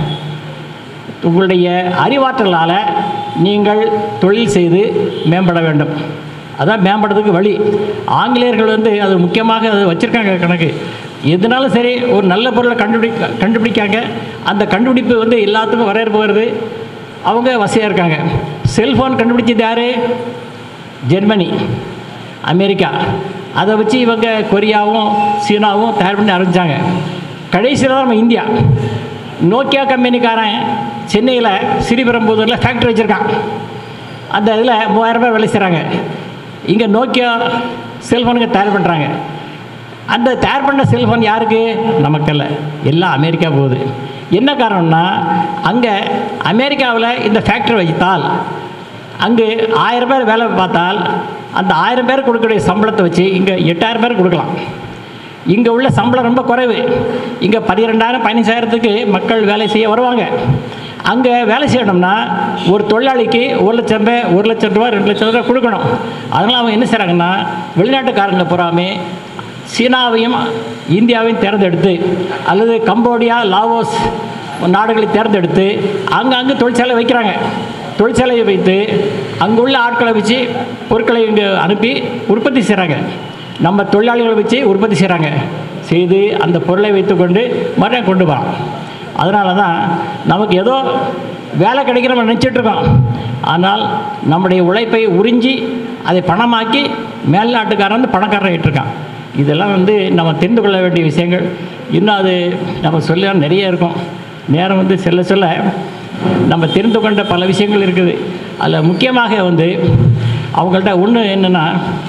உங்களுடைய அறிவாற்றலால் நீங்கள் தொழில் செய்து மேம்பட வேண்டும் அதான் மேம்படுறதுக்கு வழி ஆங்கிலேயர்கள் வந்து அது முக்கியமாக அது வச்சுருக்காங்க கணக்கு எதுனாலும் சரி ஒரு நல்ல பொருளை கண்டுபிடி கண்டுபிடிக்காங்க அந்த கண்டுபிடிப்பு வந்து எல்லாத்துக்கும் வரவேற்பு வருது அவங்க வசதியாக இருக்காங்க செல்ஃபோன் கண்டுபிடிச்சது யார் ஜெர்மனி அமெரிக்கா அதை வச்சு இவங்க கொரியாவும் சீனாவும் தயார் பண்ணி ஆரம்பித்தாங்க கடைசியில் தான் நம்ம இந்தியா நோக்கியா கம்பெனிக்காரன் சென்னையில் ஸ்ரீபெரும்புதூரில் ஃபேக்ட்ரி வச்சுருக்கான் அந்த இதில் மூவாயிரம் பேர் வேலை செய்கிறாங்க இங்கே நோக்கியா செல்ஃபோனுக்கு தயார் பண்ணுறாங்க அந்த தயார் பண்ண செல்ஃபோன் யாருக்கு நமக்கு இல்லை எல்லாம் அமெரிக்கா போகுது என்ன காரணம்னா அங்கே அமெரிக்காவில் இந்த ஃபேக்ட்ரி வைத்தால் அங்கு ஆயிரம் பேர் வேலை பார்த்தால் அந்த ஆயிரம் பேர் கொடுக்கக்கூடிய சம்பளத்தை வச்சு இங்கே எட்டாயிரம் பேர் கொடுக்கலாம் இங்கே உள்ள சம்பளம் ரொம்ப குறைவு இங்கே பன்னிரெண்டாயிரம் பதினஞ்சாயிரத்துக்கு மக்கள் வேலை செய்ய வருவாங்க அங்கே வேலை செய்யணும்னா ஒரு தொழிலாளிக்கு ஒரு லட்சம் ரூபாய் ஒரு லட்சம் ரூபா ரெண்டு லட்சம் ரூபா கொடுக்கணும் அதனால் அவங்க என்ன செய்கிறாங்கன்னா வெளிநாட்டுக்காரங்க பூராமே சீனாவையும் இந்தியாவையும் தேர்ந்தெடுத்து அல்லது கம்போடியா லாவோஸ் நாடுகளை தேர்ந்தெடுத்து அங்கங்கே தொழிற்சாலை வைக்கிறாங்க தொழிற்சாலையை வைத்து அங்குள்ள ஆட்களை வச்சு பொருட்களை இங்கே அனுப்பி உற்பத்தி செய்கிறாங்க நம்ம தொழிலாளிகளை வச்சு உற்பத்தி செய்கிறாங்க செய்து அந்த பொருளை வைத்துக்கொண்டு மறுபடியும் கொண்டு வரோம் அதனால தான் நமக்கு ஏதோ வேலை கிடைக்கிற நம்ம நினச்சிட்டு இருக்கோம் ஆனால் நம்முடைய உழைப்பை உறிஞ்சி அதை பணமாக்கி மேல்நாட்டுக்காரன் வந்து பணக்காரன் ஆயிட்டு இருக்கான் இதெல்லாம் வந்து நம்ம தெரிந்து கொள்ள வேண்டிய விஷயங்கள் இன்னும் அது நம்ம சொல்ல நிறைய இருக்கும் நேரம் வந்து செல்ல சொல்ல நம்ம தெரிந்து கொண்ட பல விஷயங்கள் இருக்குது அதில் முக்கியமாக வந்து அவங்கள்ட்ட ஒன்று என்னென்னா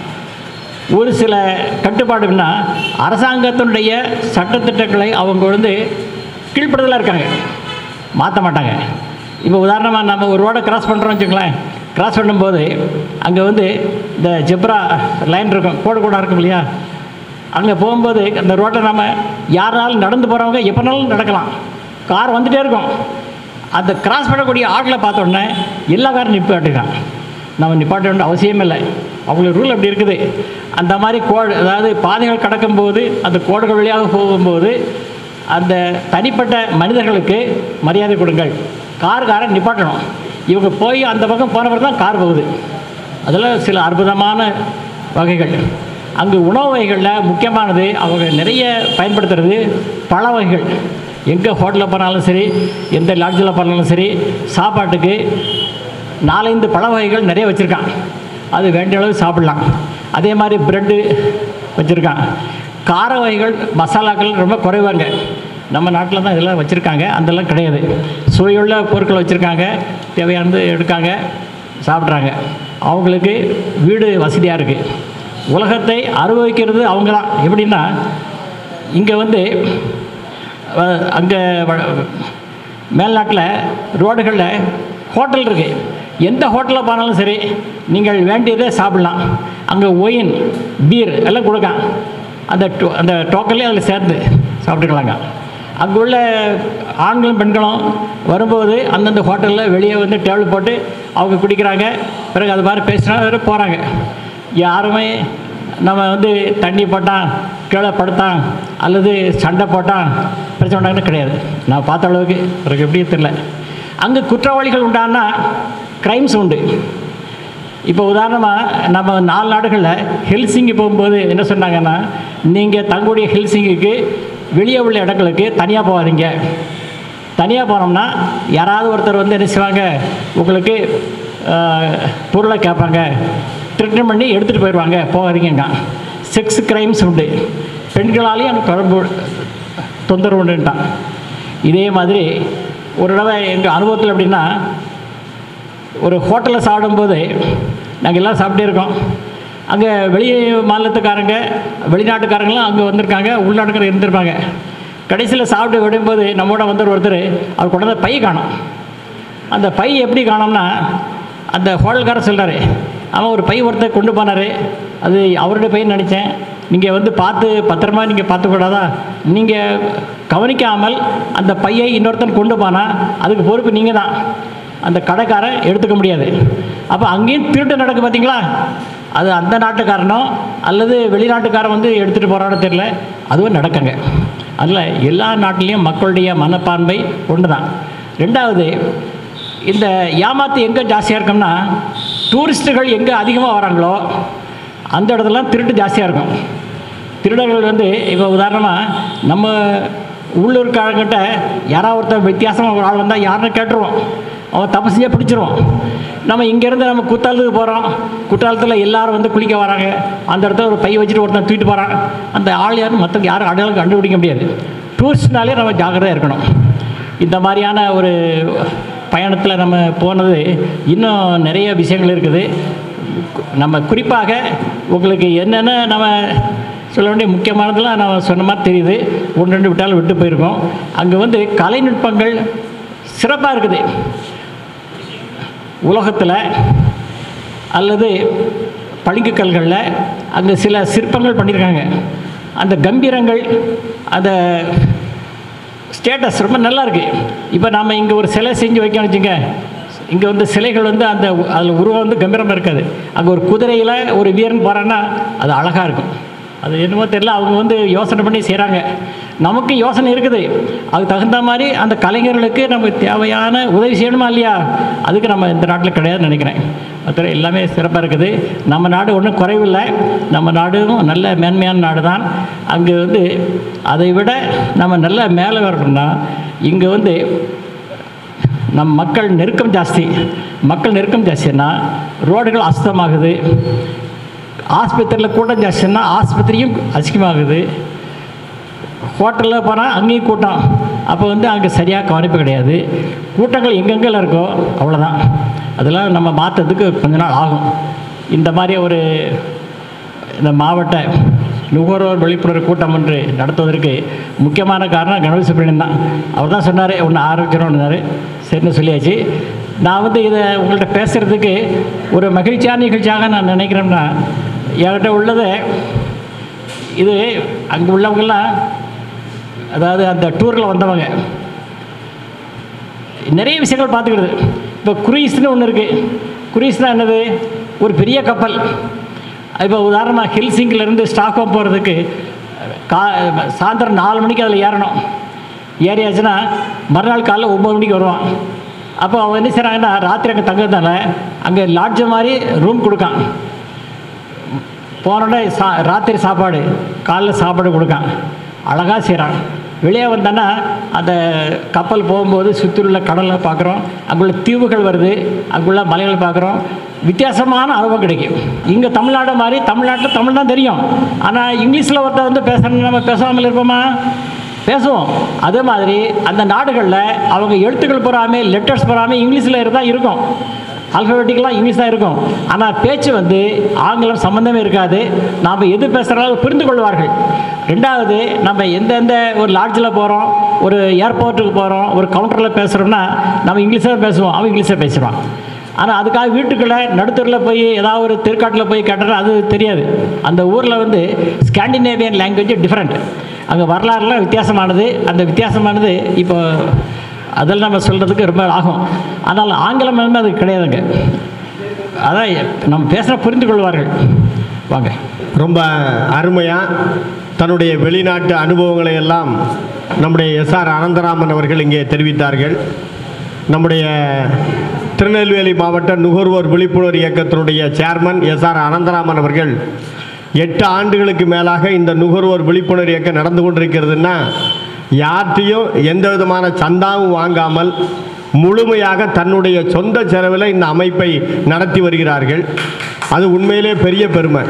ஒரு சில கட்டுப்பாடுன்னா அரசாங்கத்தினுடைய சட்டத்திட்டங்களை அவங்க வந்து கீழ்ப்படுதலாக இருக்காங்க மாற்ற மாட்டாங்க இப்போ உதாரணமாக நம்ம ஒரு ரோடை கிராஸ் பண்ணுறோம் வச்சுங்களேன் கிராஸ் பண்ணும்போது அங்கே வந்து இந்த ஜெப்ரா லைன் இருக்கும் கோடு கோடாக இருக்கும் இல்லையா அங்கே போகும்போது அந்த ரோட்டில் நம்ம யாராலும் நடந்து போகிறவங்க எப்போனாலும் நடக்கலாம் கார் வந்துகிட்டே இருக்கும் அந்த கிராஸ் பண்ணக்கூடிய ஆட்களை பார்த்த உடனே எல்லா காரும் நிப்பாட்டிடுறான் நம்ம நிப்பாட்ட வேண்டிய அவசியமே இல்லை அவங்களுக்கு ரூல் அப்படி இருக்குது அந்த மாதிரி கோடு அதாவது பாதைகள் கடக்கும்போது அந்த கோடுகள் வழியாக போகும்போது அந்த தனிப்பட்ட மனிதர்களுக்கு மரியாதை கொடுங்கள் காருக்காரன் நிப்பாட்டணும் இவங்க போய் அந்த பக்கம் போனவர் தான் கார் போகுது அதில் சில அற்புதமான வகைகள் அங்கு உணவு வகைகளில் முக்கியமானது அவங்க நிறைய பயன்படுத்துறது பழ வகைகள் எங்கே ஹோட்டலில் போனாலும் சரி எந்த லாட்ஜில் போனாலும் சரி சாப்பாட்டுக்கு நாலஞ்சு பழ வகைகள் நிறைய வச்சுருக்கான் அது வேண்டிய அளவு சாப்பிட்லாம் அதே மாதிரி ப்ரெட்டு வச்சுருக்கான் கார வகைகள் மசாலாக்கள் ரொம்ப குறைவாங்க நம்ம நாட்டில் தான் இதெல்லாம் வச்சுருக்காங்க அதெல்லாம் கிடையாது சுவையுள்ள பொருட்கள் வச்சுருக்காங்க தேவையானது எடுக்காங்க சாப்பிட்றாங்க அவங்களுக்கு வீடு வசதியாக இருக்குது உலகத்தை அனுபவிக்கிறது அவங்க தான் எப்படின்னா இங்கே வந்து அங்கே மேல்நாட்டில் ரோடுகளில் ஹோட்டல் இருக்குது எந்த ஹோட்டலில் போனாலும் சரி நீங்கள் வேண்டியதை சாப்பிட்லாம் அங்கே ஒயின் பீர் எல்லாம் கொடுக்கான் அந்த டோ அந்த டோக்கன்லேயே அதில் சேர்ந்து சாப்பிட்டுக்கலாங்க அங்கே உள்ள ஆண்களும் பெண்களும் வரும்போது அந்தந்த ஹோட்டலில் வெளியே வந்து டேபிள் போட்டு அவங்க குடிக்கிறாங்க பிறகு அது மாதிரி பேசுகிறாங்க போகிறாங்க யாருமே நம்ம வந்து தண்ணி போட்டான் கீழே படுத்தான் அல்லது சண்டை போட்டான் பிரச்சனை உண்டாங்கன்னு கிடையாது நான் பார்த்த அளவுக்கு எனக்கு எப்படி தெரில அங்கே குற்றவாளிகள் உண்டானா க்ரைம்ஸ் உண்டு இப்போ உதாரணமாக நம்ம நாலு நாடுகளில் ஹெல்சிங்கி போகும்போது என்ன சொன்னாங்கன்னா நீங்கள் தங்களுடைய ஹெல்சிங்கிக்கு வெளியே உள்ள இடங்களுக்கு தனியாக போகாதீங்க தனியாக போனோம்னா யாராவது ஒருத்தர் வந்து என்ன செய்வாங்க உங்களுக்கு ஆஹ், பொருளை கேட்பாங்க த்ரிட்டன் பண்ணி எடுத்துகிட்டு போயிடுவாங்க போகாதீங்க செக்ஸ் கிரைம்ஸ் உண்டு பெண்களாலேயும் எனக்கு தொடர்பு தொந்தரவு உண்டுன்ட்டான் இதே மாதிரி ஒரு தடவை எங்கள் அனுபவத்தில் எப்படின்னா ஒரு ஹோட்டலில் சாப்பிடும்போது நாங்கள் எல்லாம் சாப்பிட்டே இருக்கோம் அங்கே வெளி மாநிலத்துக்காரங்க வெளிநாட்டுக்காரங்களும் அங்கே வந்திருக்காங்க உள்நாட்டுக்காரங்க இருந்திருப்பாங்க கடைசியில் சாப்பிட்டு விடும்போது நம்மோட வந்து ஒருத்தர் அவர் கொண்டு வந்த பை காணும் அந்த பை எப்படி காணோம்னா அந்த ஹோட்டல்காரர் சொல்கிறாரு அவன் ஒரு பை ஒருத்தர் கொண்டு போனார் அது அவருடைய பையன் நினச்சேன் நீங்கள் வந்து பார்த்து பத்திரமா நீங்கள் பார்த்துக்கூடாதா நீங்கள் கவனிக்காமல் அந்த பையை இன்னொருத்தன் கொண்டு போனால் அதுக்கு பொறுப்பு நீங்கள் தான் அந்த கடைக்காரன் எடுத்துக்க முடியாது அப்போ அங்கேயும் திருட்டு நடக்கு பார்த்தீங்களா அது அந்த நாட்டுக்காரனோ அல்லது வெளிநாட்டுக்காரன் வந்து எடுத்துகிட்டு போகிறான்னு தெரியல அதுவும் நடக்குங்க அதில் எல்லா நாட்டிலையும் மக்களுடைய மனப்பான்மை ஒன்று தான் ரெண்டாவது இந்த ஏமாத்து எங்கே ஜாஸ்தியாக இருக்கும்னா டூரிஸ்ட்டுகள் எங்கே அதிகமாக வராங்களோ அந்த இடத்துலலாம் திருட்டு ஜாஸ்தியாக இருக்கும் திருடர்கள் வந்து இப்போ உதாரணமாக நம்ம உள்ளூர்காரங்கிட்ட யாராவது ஒருத்தர் வித்தியாசமாக ஒரு ஆள் வந்தால் யாருன்னு கேட்டுருவோம் அவன் தப்பு செஞ்சால் பிடிச்சிருவோம் நம்ம இங்கேருந்து நம்ம குத்தாலத்துக்கு போகிறோம் குற்றாலத்தில் எல்லாரும் வந்து குளிக்க வராங்க அந்த இடத்துல ஒரு பை வச்சுட்டு ஒருத்தன் தூக்கிட்டு போகிறான் அந்த ஆள் யாரும் மற்ற யாரும் அடையாளம் கண்டுபிடிக்க முடியாது டூரிஸ்ட்னாலே நம்ம ஜாக்கிரதையாக இருக்கணும் இந்த மாதிரியான ஒரு பயணத்தில் நம்ம போனது இன்னும் நிறைய விஷயங்கள் இருக்குது நம்ம குறிப்பாக உங்களுக்கு என்னென்ன நம்ம சொல்ல வேண்டிய முக்கியமானதெல்லாம் நான் சொன்ன மாதிரி தெரியுது ஒன்று ரெண்டு விட்டாலும் விட்டு போயிருக்கோம் அங்கே வந்து கலைநுட்பங்கள் சிறப்பாக இருக்குது உலகத்தில் அல்லது பளிங்கு கல்களில் அங்கே சில சிற்பங்கள் பண்ணியிருக்காங்க அந்த கம்பீரங்கள் அந்த ஸ்டேட்டஸ் ரொம்ப நல்லா இருக்கு இப்போ நாம் இங்கே ஒரு சிலை செஞ்சு வைக்கணும் வச்சுங்க இங்கே வந்து சிலைகள் வந்து அந்த அதில் உருவம் வந்து கம்பீரமாக இருக்காது அங்கே ஒரு குதிரையில் ஒரு வீரன் போகிறான்னா அது அழகாக இருக்கும் அது என்னமோ தெரியல அவங்க வந்து யோசனை பண்ணி செய்கிறாங்க நமக்கு யோசனை இருக்குது அதுக்கு தகுந்த மாதிரி அந்த கலைஞர்களுக்கு நமக்கு தேவையான உதவி செய்யணுமா இல்லையா அதுக்கு நம்ம இந்த நாட்டில் கிடையாதுன்னு நினைக்கிறேன் மற்ற எல்லாமே சிறப்பாக இருக்குது நம்ம நாடு ஒன்றும் குறைவில்லை நம்ம நாடும் நல்ல மேன்மையான நாடு தான் அங்கே வந்து அதை விட நம்ம நல்ல மேலே வரணும்னா இங்கே வந்து நம் மக்கள் நெருக்கம் ஜாஸ்தி மக்கள் நெருக்கம் ஜாஸ்தின்னா ரோடுகள் அசுத்தமாகுது ஆஸ்பத்திரியில் கூட்டம் ஜாஸ்தின்னா ஆஸ்பத்திரியும் அசிங்கமாகுது ஹோட்டலில் போனால் அங்கேயும் கூட்டம் அப்போ வந்து அங்கே சரியாக கவனிப்பு கிடையாது கூட்டங்கள் எங்கெங்கெல்லாம் இருக்கோ அவ்வளோதான் அதெல்லாம் நம்ம மாற்றுறதுக்கு கொஞ்ச நாள் ஆகும் இந்த மாதிரி ஒரு இந்த மாவட்ட நுகர்வோர் விழிப்புணர்வு கூட்டம் ஒன்று நடத்துவதற்கு முக்கியமான காரணம் கணபதி சுப்ரமணியன் தான் அவர் தான் சொன்னார் ஒன்று ஆரம்பிக்கிறோம்னாரு சரின்னு சொல்லியாச்சு நான் வந்து இதை உங்கள்கிட்ட பேசுகிறதுக்கு ஒரு மகிழ்ச்சியான நிகழ்ச்சியாக நான் நினைக்கிறேன்னா என்கிட்ட உள்ளதை இது அங்கே உள்ளவங்கெல்லாம் அதாவது அந்த டூரில் வந்தவங்க நிறைய விஷயங்கள் பார்த்துக்கிறது இப்போ குரீஸ்னு ஒன்று இருக்குது குரீஸ்னால் என்னது ஒரு பெரிய கப்பல் இப்போ உதாரணமாக ஹில்சிங்கிலேருந்து ஸ்டாக்ஹோம் போகிறதுக்கு கா சாயந்தரம் நாலு மணிக்கு அதில் ஏறணும் ஏறியாச்சுன்னா மறுநாள் காலைல ஒம்பது மணிக்கு வருவான் அப்போ அவங்க என்ன செய்கிறாங்கன்னா ராத்திரி அங்கே தங்குறதுனால அங்கே லாட்ஜ் மாதிரி ரூம் கொடுக்கான் போனோடனே சா ராத்திரி சாப்பாடு காலைல சாப்பாடு கொடுக்கான் அழகாக செய்கிறான் வெளியே வந்தோன்னா அந்த கப்பல் போகும்போது சுற்றியுள்ள கடலை பார்க்குறோம் அங்குள்ள தீவுகள் வருது அங்குள்ள மலைகள் பார்க்குறோம் வித்தியாசமான அனுபவம் கிடைக்கும் இங்கே தமிழ்நாடு மாதிரி தமிழ்நாட்டில் தமிழ் தான் தெரியும் ஆனால் இங்கிலீஷில் ஒருத்தர் வந்து பேசணும் நம்ம பேசாமல் இருப்போமா பேசுவோம் அதே மாதிரி அந்த நாடுகளில் அவங்க எழுத்துக்கள் பூராமே லெட்டர்ஸ் பூராமே இங்கிலீஷில் இருந்தால் இருக்கும் ஆல்ஃபபெட்டிக்கலாக இங்கிலீஷ் தான் இருக்கும் ஆனால் பேச்சு வந்து ஆங்கிலம் சம்மந்தமே இருக்காது நாம் எது பேசுகிறாலும் புரிந்து கொள்வார்கள் ரெண்டாவது நம்ம எந்தெந்த ஒரு லாட்ஜில் போகிறோம் ஒரு ஏர்போர்ட்டுக்கு போகிறோம் ஒரு கவுண்டரில் பேசுகிறோம்னா நம்ம இங்கிலீஷில் பேசுவோம் அவன் இங்கிலீஷில் பேசுவான் ஆனால் அதுக்காக வீட்டுக்குள்ளே நடுத்தூரில் போய் ஏதாவது ஒரு திருக்காட்டில் போய் கேட்டால் அது தெரியாது அந்த ஊரில் வந்து ஸ்காண்டினேவியன் லாங்குவேஜ் டிஃப்ரெண்ட் அங்கே வரலாறுலாம் வித்தியாசமானது அந்த வித்தியாசமானது இப்போ அதெல்லாம் நம்ம சொல்கிறதுக்கு ரொம்ப ஆகும் ஆனால் ஆங்கிலம் வந்து அது கிடையாதுங்க அதான் நம்ம பேசுகிற புரிந்து கொள்வார்கள் வாங்க ரொம்ப அருமையாக தன்னுடைய வெளிநாட்டு அனுபவங்களை எல்லாம் நம்முடைய எஸ்ஆர் அனந்தராமன் அவர்கள் இங்கே தெரிவித்தார்கள் நம்முடைய திருநெல்வேலி மாவட்ட நுகர்வோர் விழிப்புணர்வு இயக்கத்தினுடைய சேர்மன் எஸ்ஆர் அனந்தராமன் அவர்கள் எட்டு ஆண்டுகளுக்கு மேலாக இந்த நுகர்வோர் விழிப்புணர்வு இயக்கம் நடந்து கொண்டிருக்கிறதுன்னா யார்கிட்டையும் எந்த விதமான சந்தாவும் வாங்காமல் முழுமையாக தன்னுடைய சொந்த செலவில் இந்த அமைப்பை நடத்தி வருகிறார்கள் அது உண்மையிலே பெரிய பெருமை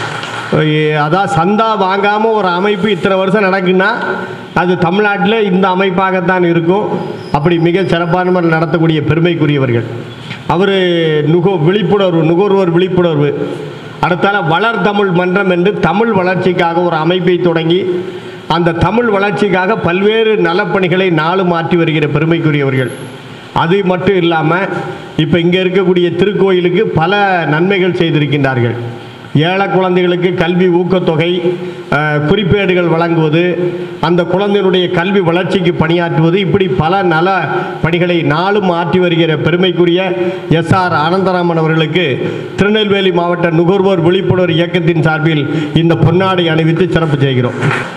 ஏ- அதான் சந்தா வாங்காமல் ஒரு அமைப்பு இத்தனை வருஷம் நடக்குன்னா அது தமிழ்நாட்டில் இந்த அமைப்பாகத்தான் இருக்கும் அப்படி மிக சிறப்பான முறையில் நடத்தக்கூடிய பெருமைக்குரியவர்கள் அவர் நுகோ விழிப்புணர்வு நுகர்வோர் விழிப்புணர்வு அடுத்தால வளர் தமிழ் மன்றம் என்று தமிழ் வளர்ச்சிக்காக ஒரு அமைப்பை தொடங்கி அந்த தமிழ் வளர்ச்சிக்காக பல்வேறு நலப்பணிகளை நாடு மாற்றி வருகிற பெருமைக்குரியவர்கள் அது மட்டும் இல்லாமல் இப்போ இங்கே இருக்கக்கூடிய திருக்கோயிலுக்கு பல நன்மைகள் செய்திருக்கின்றார்கள் ஏழை குழந்தைகளுக்கு கல்வி ஊக்கத்தொகை அஹ், குறிப்பேடுகள் வழங்குவது அந்த குழந்தையினுடைய கல்வி வளர்ச்சிக்கு பணியாற்றுவது இப்படி பல நல பணிகளை நாளும் ஆற்றி வருகிற பெருமைக்குரிய எஸ் ஆர் ஆனந்தராமன் அவர்களுக்கு திருநெல்வேலி மாவட்ட நுகர்வோர் விழிப்புணர்வு இயக்கத்தின் சார்பில் இந்த பொன்னாடை அணிவித்து சிறப்பு செய்கிறோம்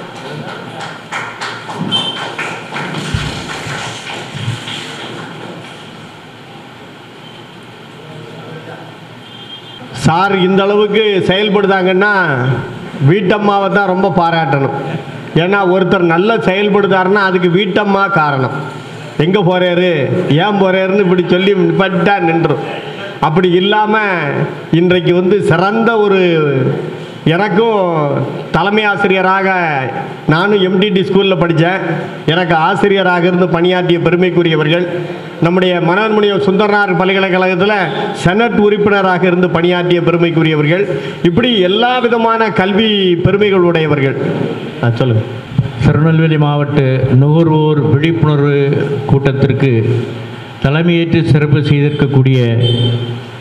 சார் இந்த அளவுக்கு செயல்படுதாங்கன்னா வீட்டம்மாவை தான் ரொம்ப பாராட்டணும் ஏன்னா ஒருத்தர் நல்லா செயல்படுதாருன்னா அதுக்கு வீட்டம்மா காரணம் எங்கே போகிறாரு ஏன் போகிறாருன்னு இப்படி சொல்லி பட்டா நின்றும் அப்படி இல்லாமல் இன்றைக்கு வந்து சிறந்த ஒரு எனக்கும் தலைமை ஆசிரியராக நானும் எம்டிடி ஸ்கூலில் படித்தேன் எனக்கு ஆசிரியராக இருந்து பணியாற்றிய பெருமைக்குரியவர்கள் நம்முடைய மனோன்மணியம் சுந்தரனார் பல்கலைக்கழகத்தில் செனட் உறுப்பினராக இருந்து பணியாற்றிய பெருமைக்குரியவர்கள் இப்படி எல்லா விதமான கல்வி பெருமைகள் உடையவர்கள் ஆ, சொல்லுங்க திருநெல்வேலி மாவட்ட நுகர்வோர் விழிப்புணர்வு கூட்டத்திற்கு தலைமையேற்று சிறப்பு செய்திருக்கக்கூடிய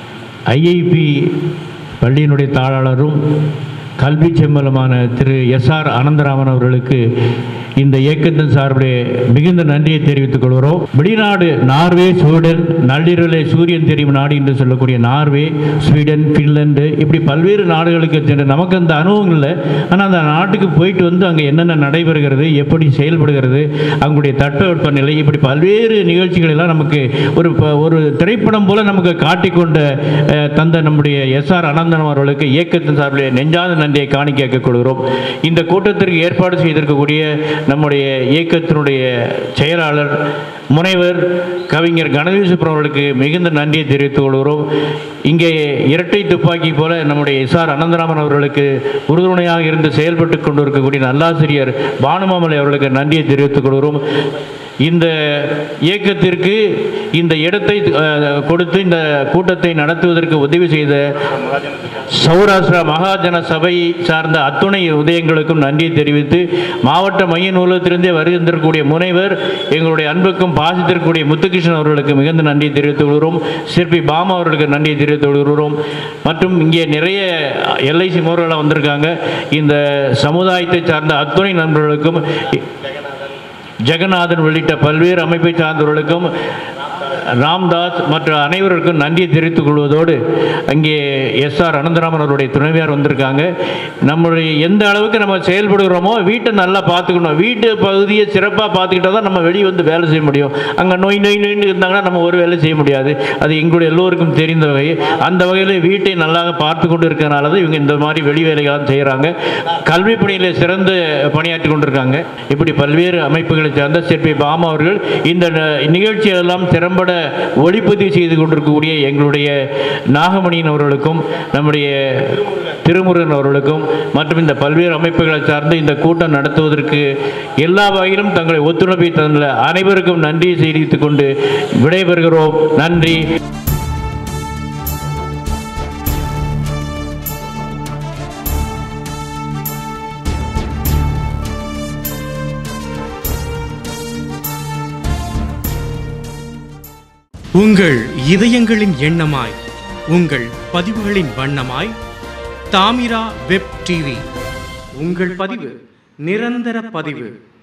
ஐஐபி பள்ளியினுடைய தாளாளரும் கல்வி செம்மலுமான திரு எஸ்ஆர் அனந்தராமன் அவர்களுக்கு இந்த இயக்கத்தின் சார்பிலே மிகுந்த நன்றியை தெரிவித்துக் கொள்கிறோம் வெளிநாடு நார்வே ஸ்வீடன் நள்ளிரவிலே சூரியன் தெரியும் நாடு என்று சொல்லக்கூடிய நார்வே ஸ்வீடன் ஃபின்லாந்து இப்படி பல்வேறு நாடுகளுக்கு சென்று நமக்கு அந்த அனுபவம் இல்லை ஆனால் அந்த நாட்டுக்கு போயிட்டு வந்து அங்கே என்னென்ன நடைபெறுகிறது எப்படி செயல்படுகிறது அவங்களுடைய தட்பவெப்பநிலை இப்படி பல்வேறு நிகழ்ச்சிகள் எல்லாம் நமக்கு ஒரு ப- ஒரு திரைப்படம் போல நமக்கு காட்டிக்கொண்ட அஹ், தந்த நம்முடைய எஸ்ஆர் அனந்தன் அவர்களுக்கு இயக்கத்தின் சார்பில் நெஞ்சாத நன்றியை காணி கேட்கக் கொள்கிறோம் இந்த கூட்டத்திற்கு ஏற்பாடு செய்திருக்கக்கூடிய நம்முடைய இயக்கத்தினுடைய செயலாளர் முனைவர் கவிஞர் கணேசபுரம் அவர்களுக்கு மிகுந்த நன்றியை தெரிவித்துக் கொள்கிறோம் இங்கே இரட்டை துப்பாக்கி போல நம்முடைய எஸ்ஆர் அனந்தராமன் அவர்களுக்கு உறுதுணையாக இருந்து செயல்பட்டு கொண்டிருக்கக்கூடிய நல்லாசிரியர் பானுமாமலை அவர்களுக்கு நன்றியை தெரிவித்துக் கொள்கிறோம் இந்த இயக்கத்திற்கு இந்த இடத்தை அஹ், கொடுத்து இந்த கூட்டத்தை நடத்துவதற்கு உதவி செய்த சௌராஷ்டிரா மகாஜன சபை சார்ந்த அத்துணை உதயங்களுக்கும் நன்றி தெரிவித்து மாவட்ட மைய நூலகத்திலிருந்தே வருகின்றக்கூடிய முனைவர் எங்களுடைய அன்புக்கும் பாசத்திற்குரிய முத்துகிருஷ்ணன் அவர்களுக்கு மிகுந்த நன்றி தெரிவித்துக் கொள்கிறோம் சிற்பி பாமா அவர்களுக்கு நன்றி தெரிவித்துக் கொள்கிறோம் மற்றும் இங்கே நிறைய எல்ஐசி முறையில் வந்திருக்காங்க இந்த சமுதாயத்தை சார்ந்த அத்துணை நண்பர்களுக்கும் ஜெகநாதன் உள்ளிட்ட பல்வேறு அமைப்பை சார்ந்தவர்களுக்கும் ராம்தாஸ் மற்ற அனைவருக்கும் நன்றியை தெரிவித்துக் கொள்வதோடு அங்கே எஸ்ஆர் அனந்தராமன் அவருடைய துணைவியார் வந்திருக்காங்க நம்மளுடைய எந்த அளவுக்கு நம்ம செயல்படுகிறோமோ வீட்டை நல்லா பார்த்துக்கணும் வீட்டு பகுதியை சிறப்பாக பார்த்துக்கிட்டா தான் நம்ம வெளியே வந்து வேலை செய்ய முடியும் அங்கே நோய் நோய் நோய்னு இருந்தாங்கன்னா நம்ம ஒரு வேலை செய்ய முடியாது அது எங்களுடைய எல்லோருக்கும் தெரிந்த வகை அந்த வகையில் வீட்டை நல்லா பார்த்து கொண்டு இருக்கிறனால தான் இவங்க இந்த மாதிரி வெளி வேலைகளாம் செய்கிறாங்க கல்வி பணியில் சிறந்து பணியாற்றி கொண்டிருக்காங்க இப்படி பல்வேறு அமைப்புகளை சார்ந்த சிற்பி பாமா அவர்கள் இந்த ந- நிகழ்ச்சியெல்லாம் திறம்பட ஒளிப்பதிவு செய்து கொண்டிருக்கக்கூடிய எங்களுடைய நாகமணியன் அவர்களுக்கும் நம்முடைய திருமுருகன் அவர்களுக்கும் மற்றும் இந்த பல்வேறு அமைப்புகளை சார்ந்து இந்த கூட்டம் நடத்துவதற்கு எல்லா வகையிலும் தங்களை ஒத்துழைப்பை தந்த அனைவருக்கும் நன்றியை தெரிவித்துக் கொண்டு விடைபெறுகிறோம் நன்றி உங்கள் இதயங்களின் எண்ணமாய் உங்கள் பதிவுகளின் வண்ணமாய் தாமிரா வெப் டிவி உங்கள் பதிவு நிரந்தர பதிவு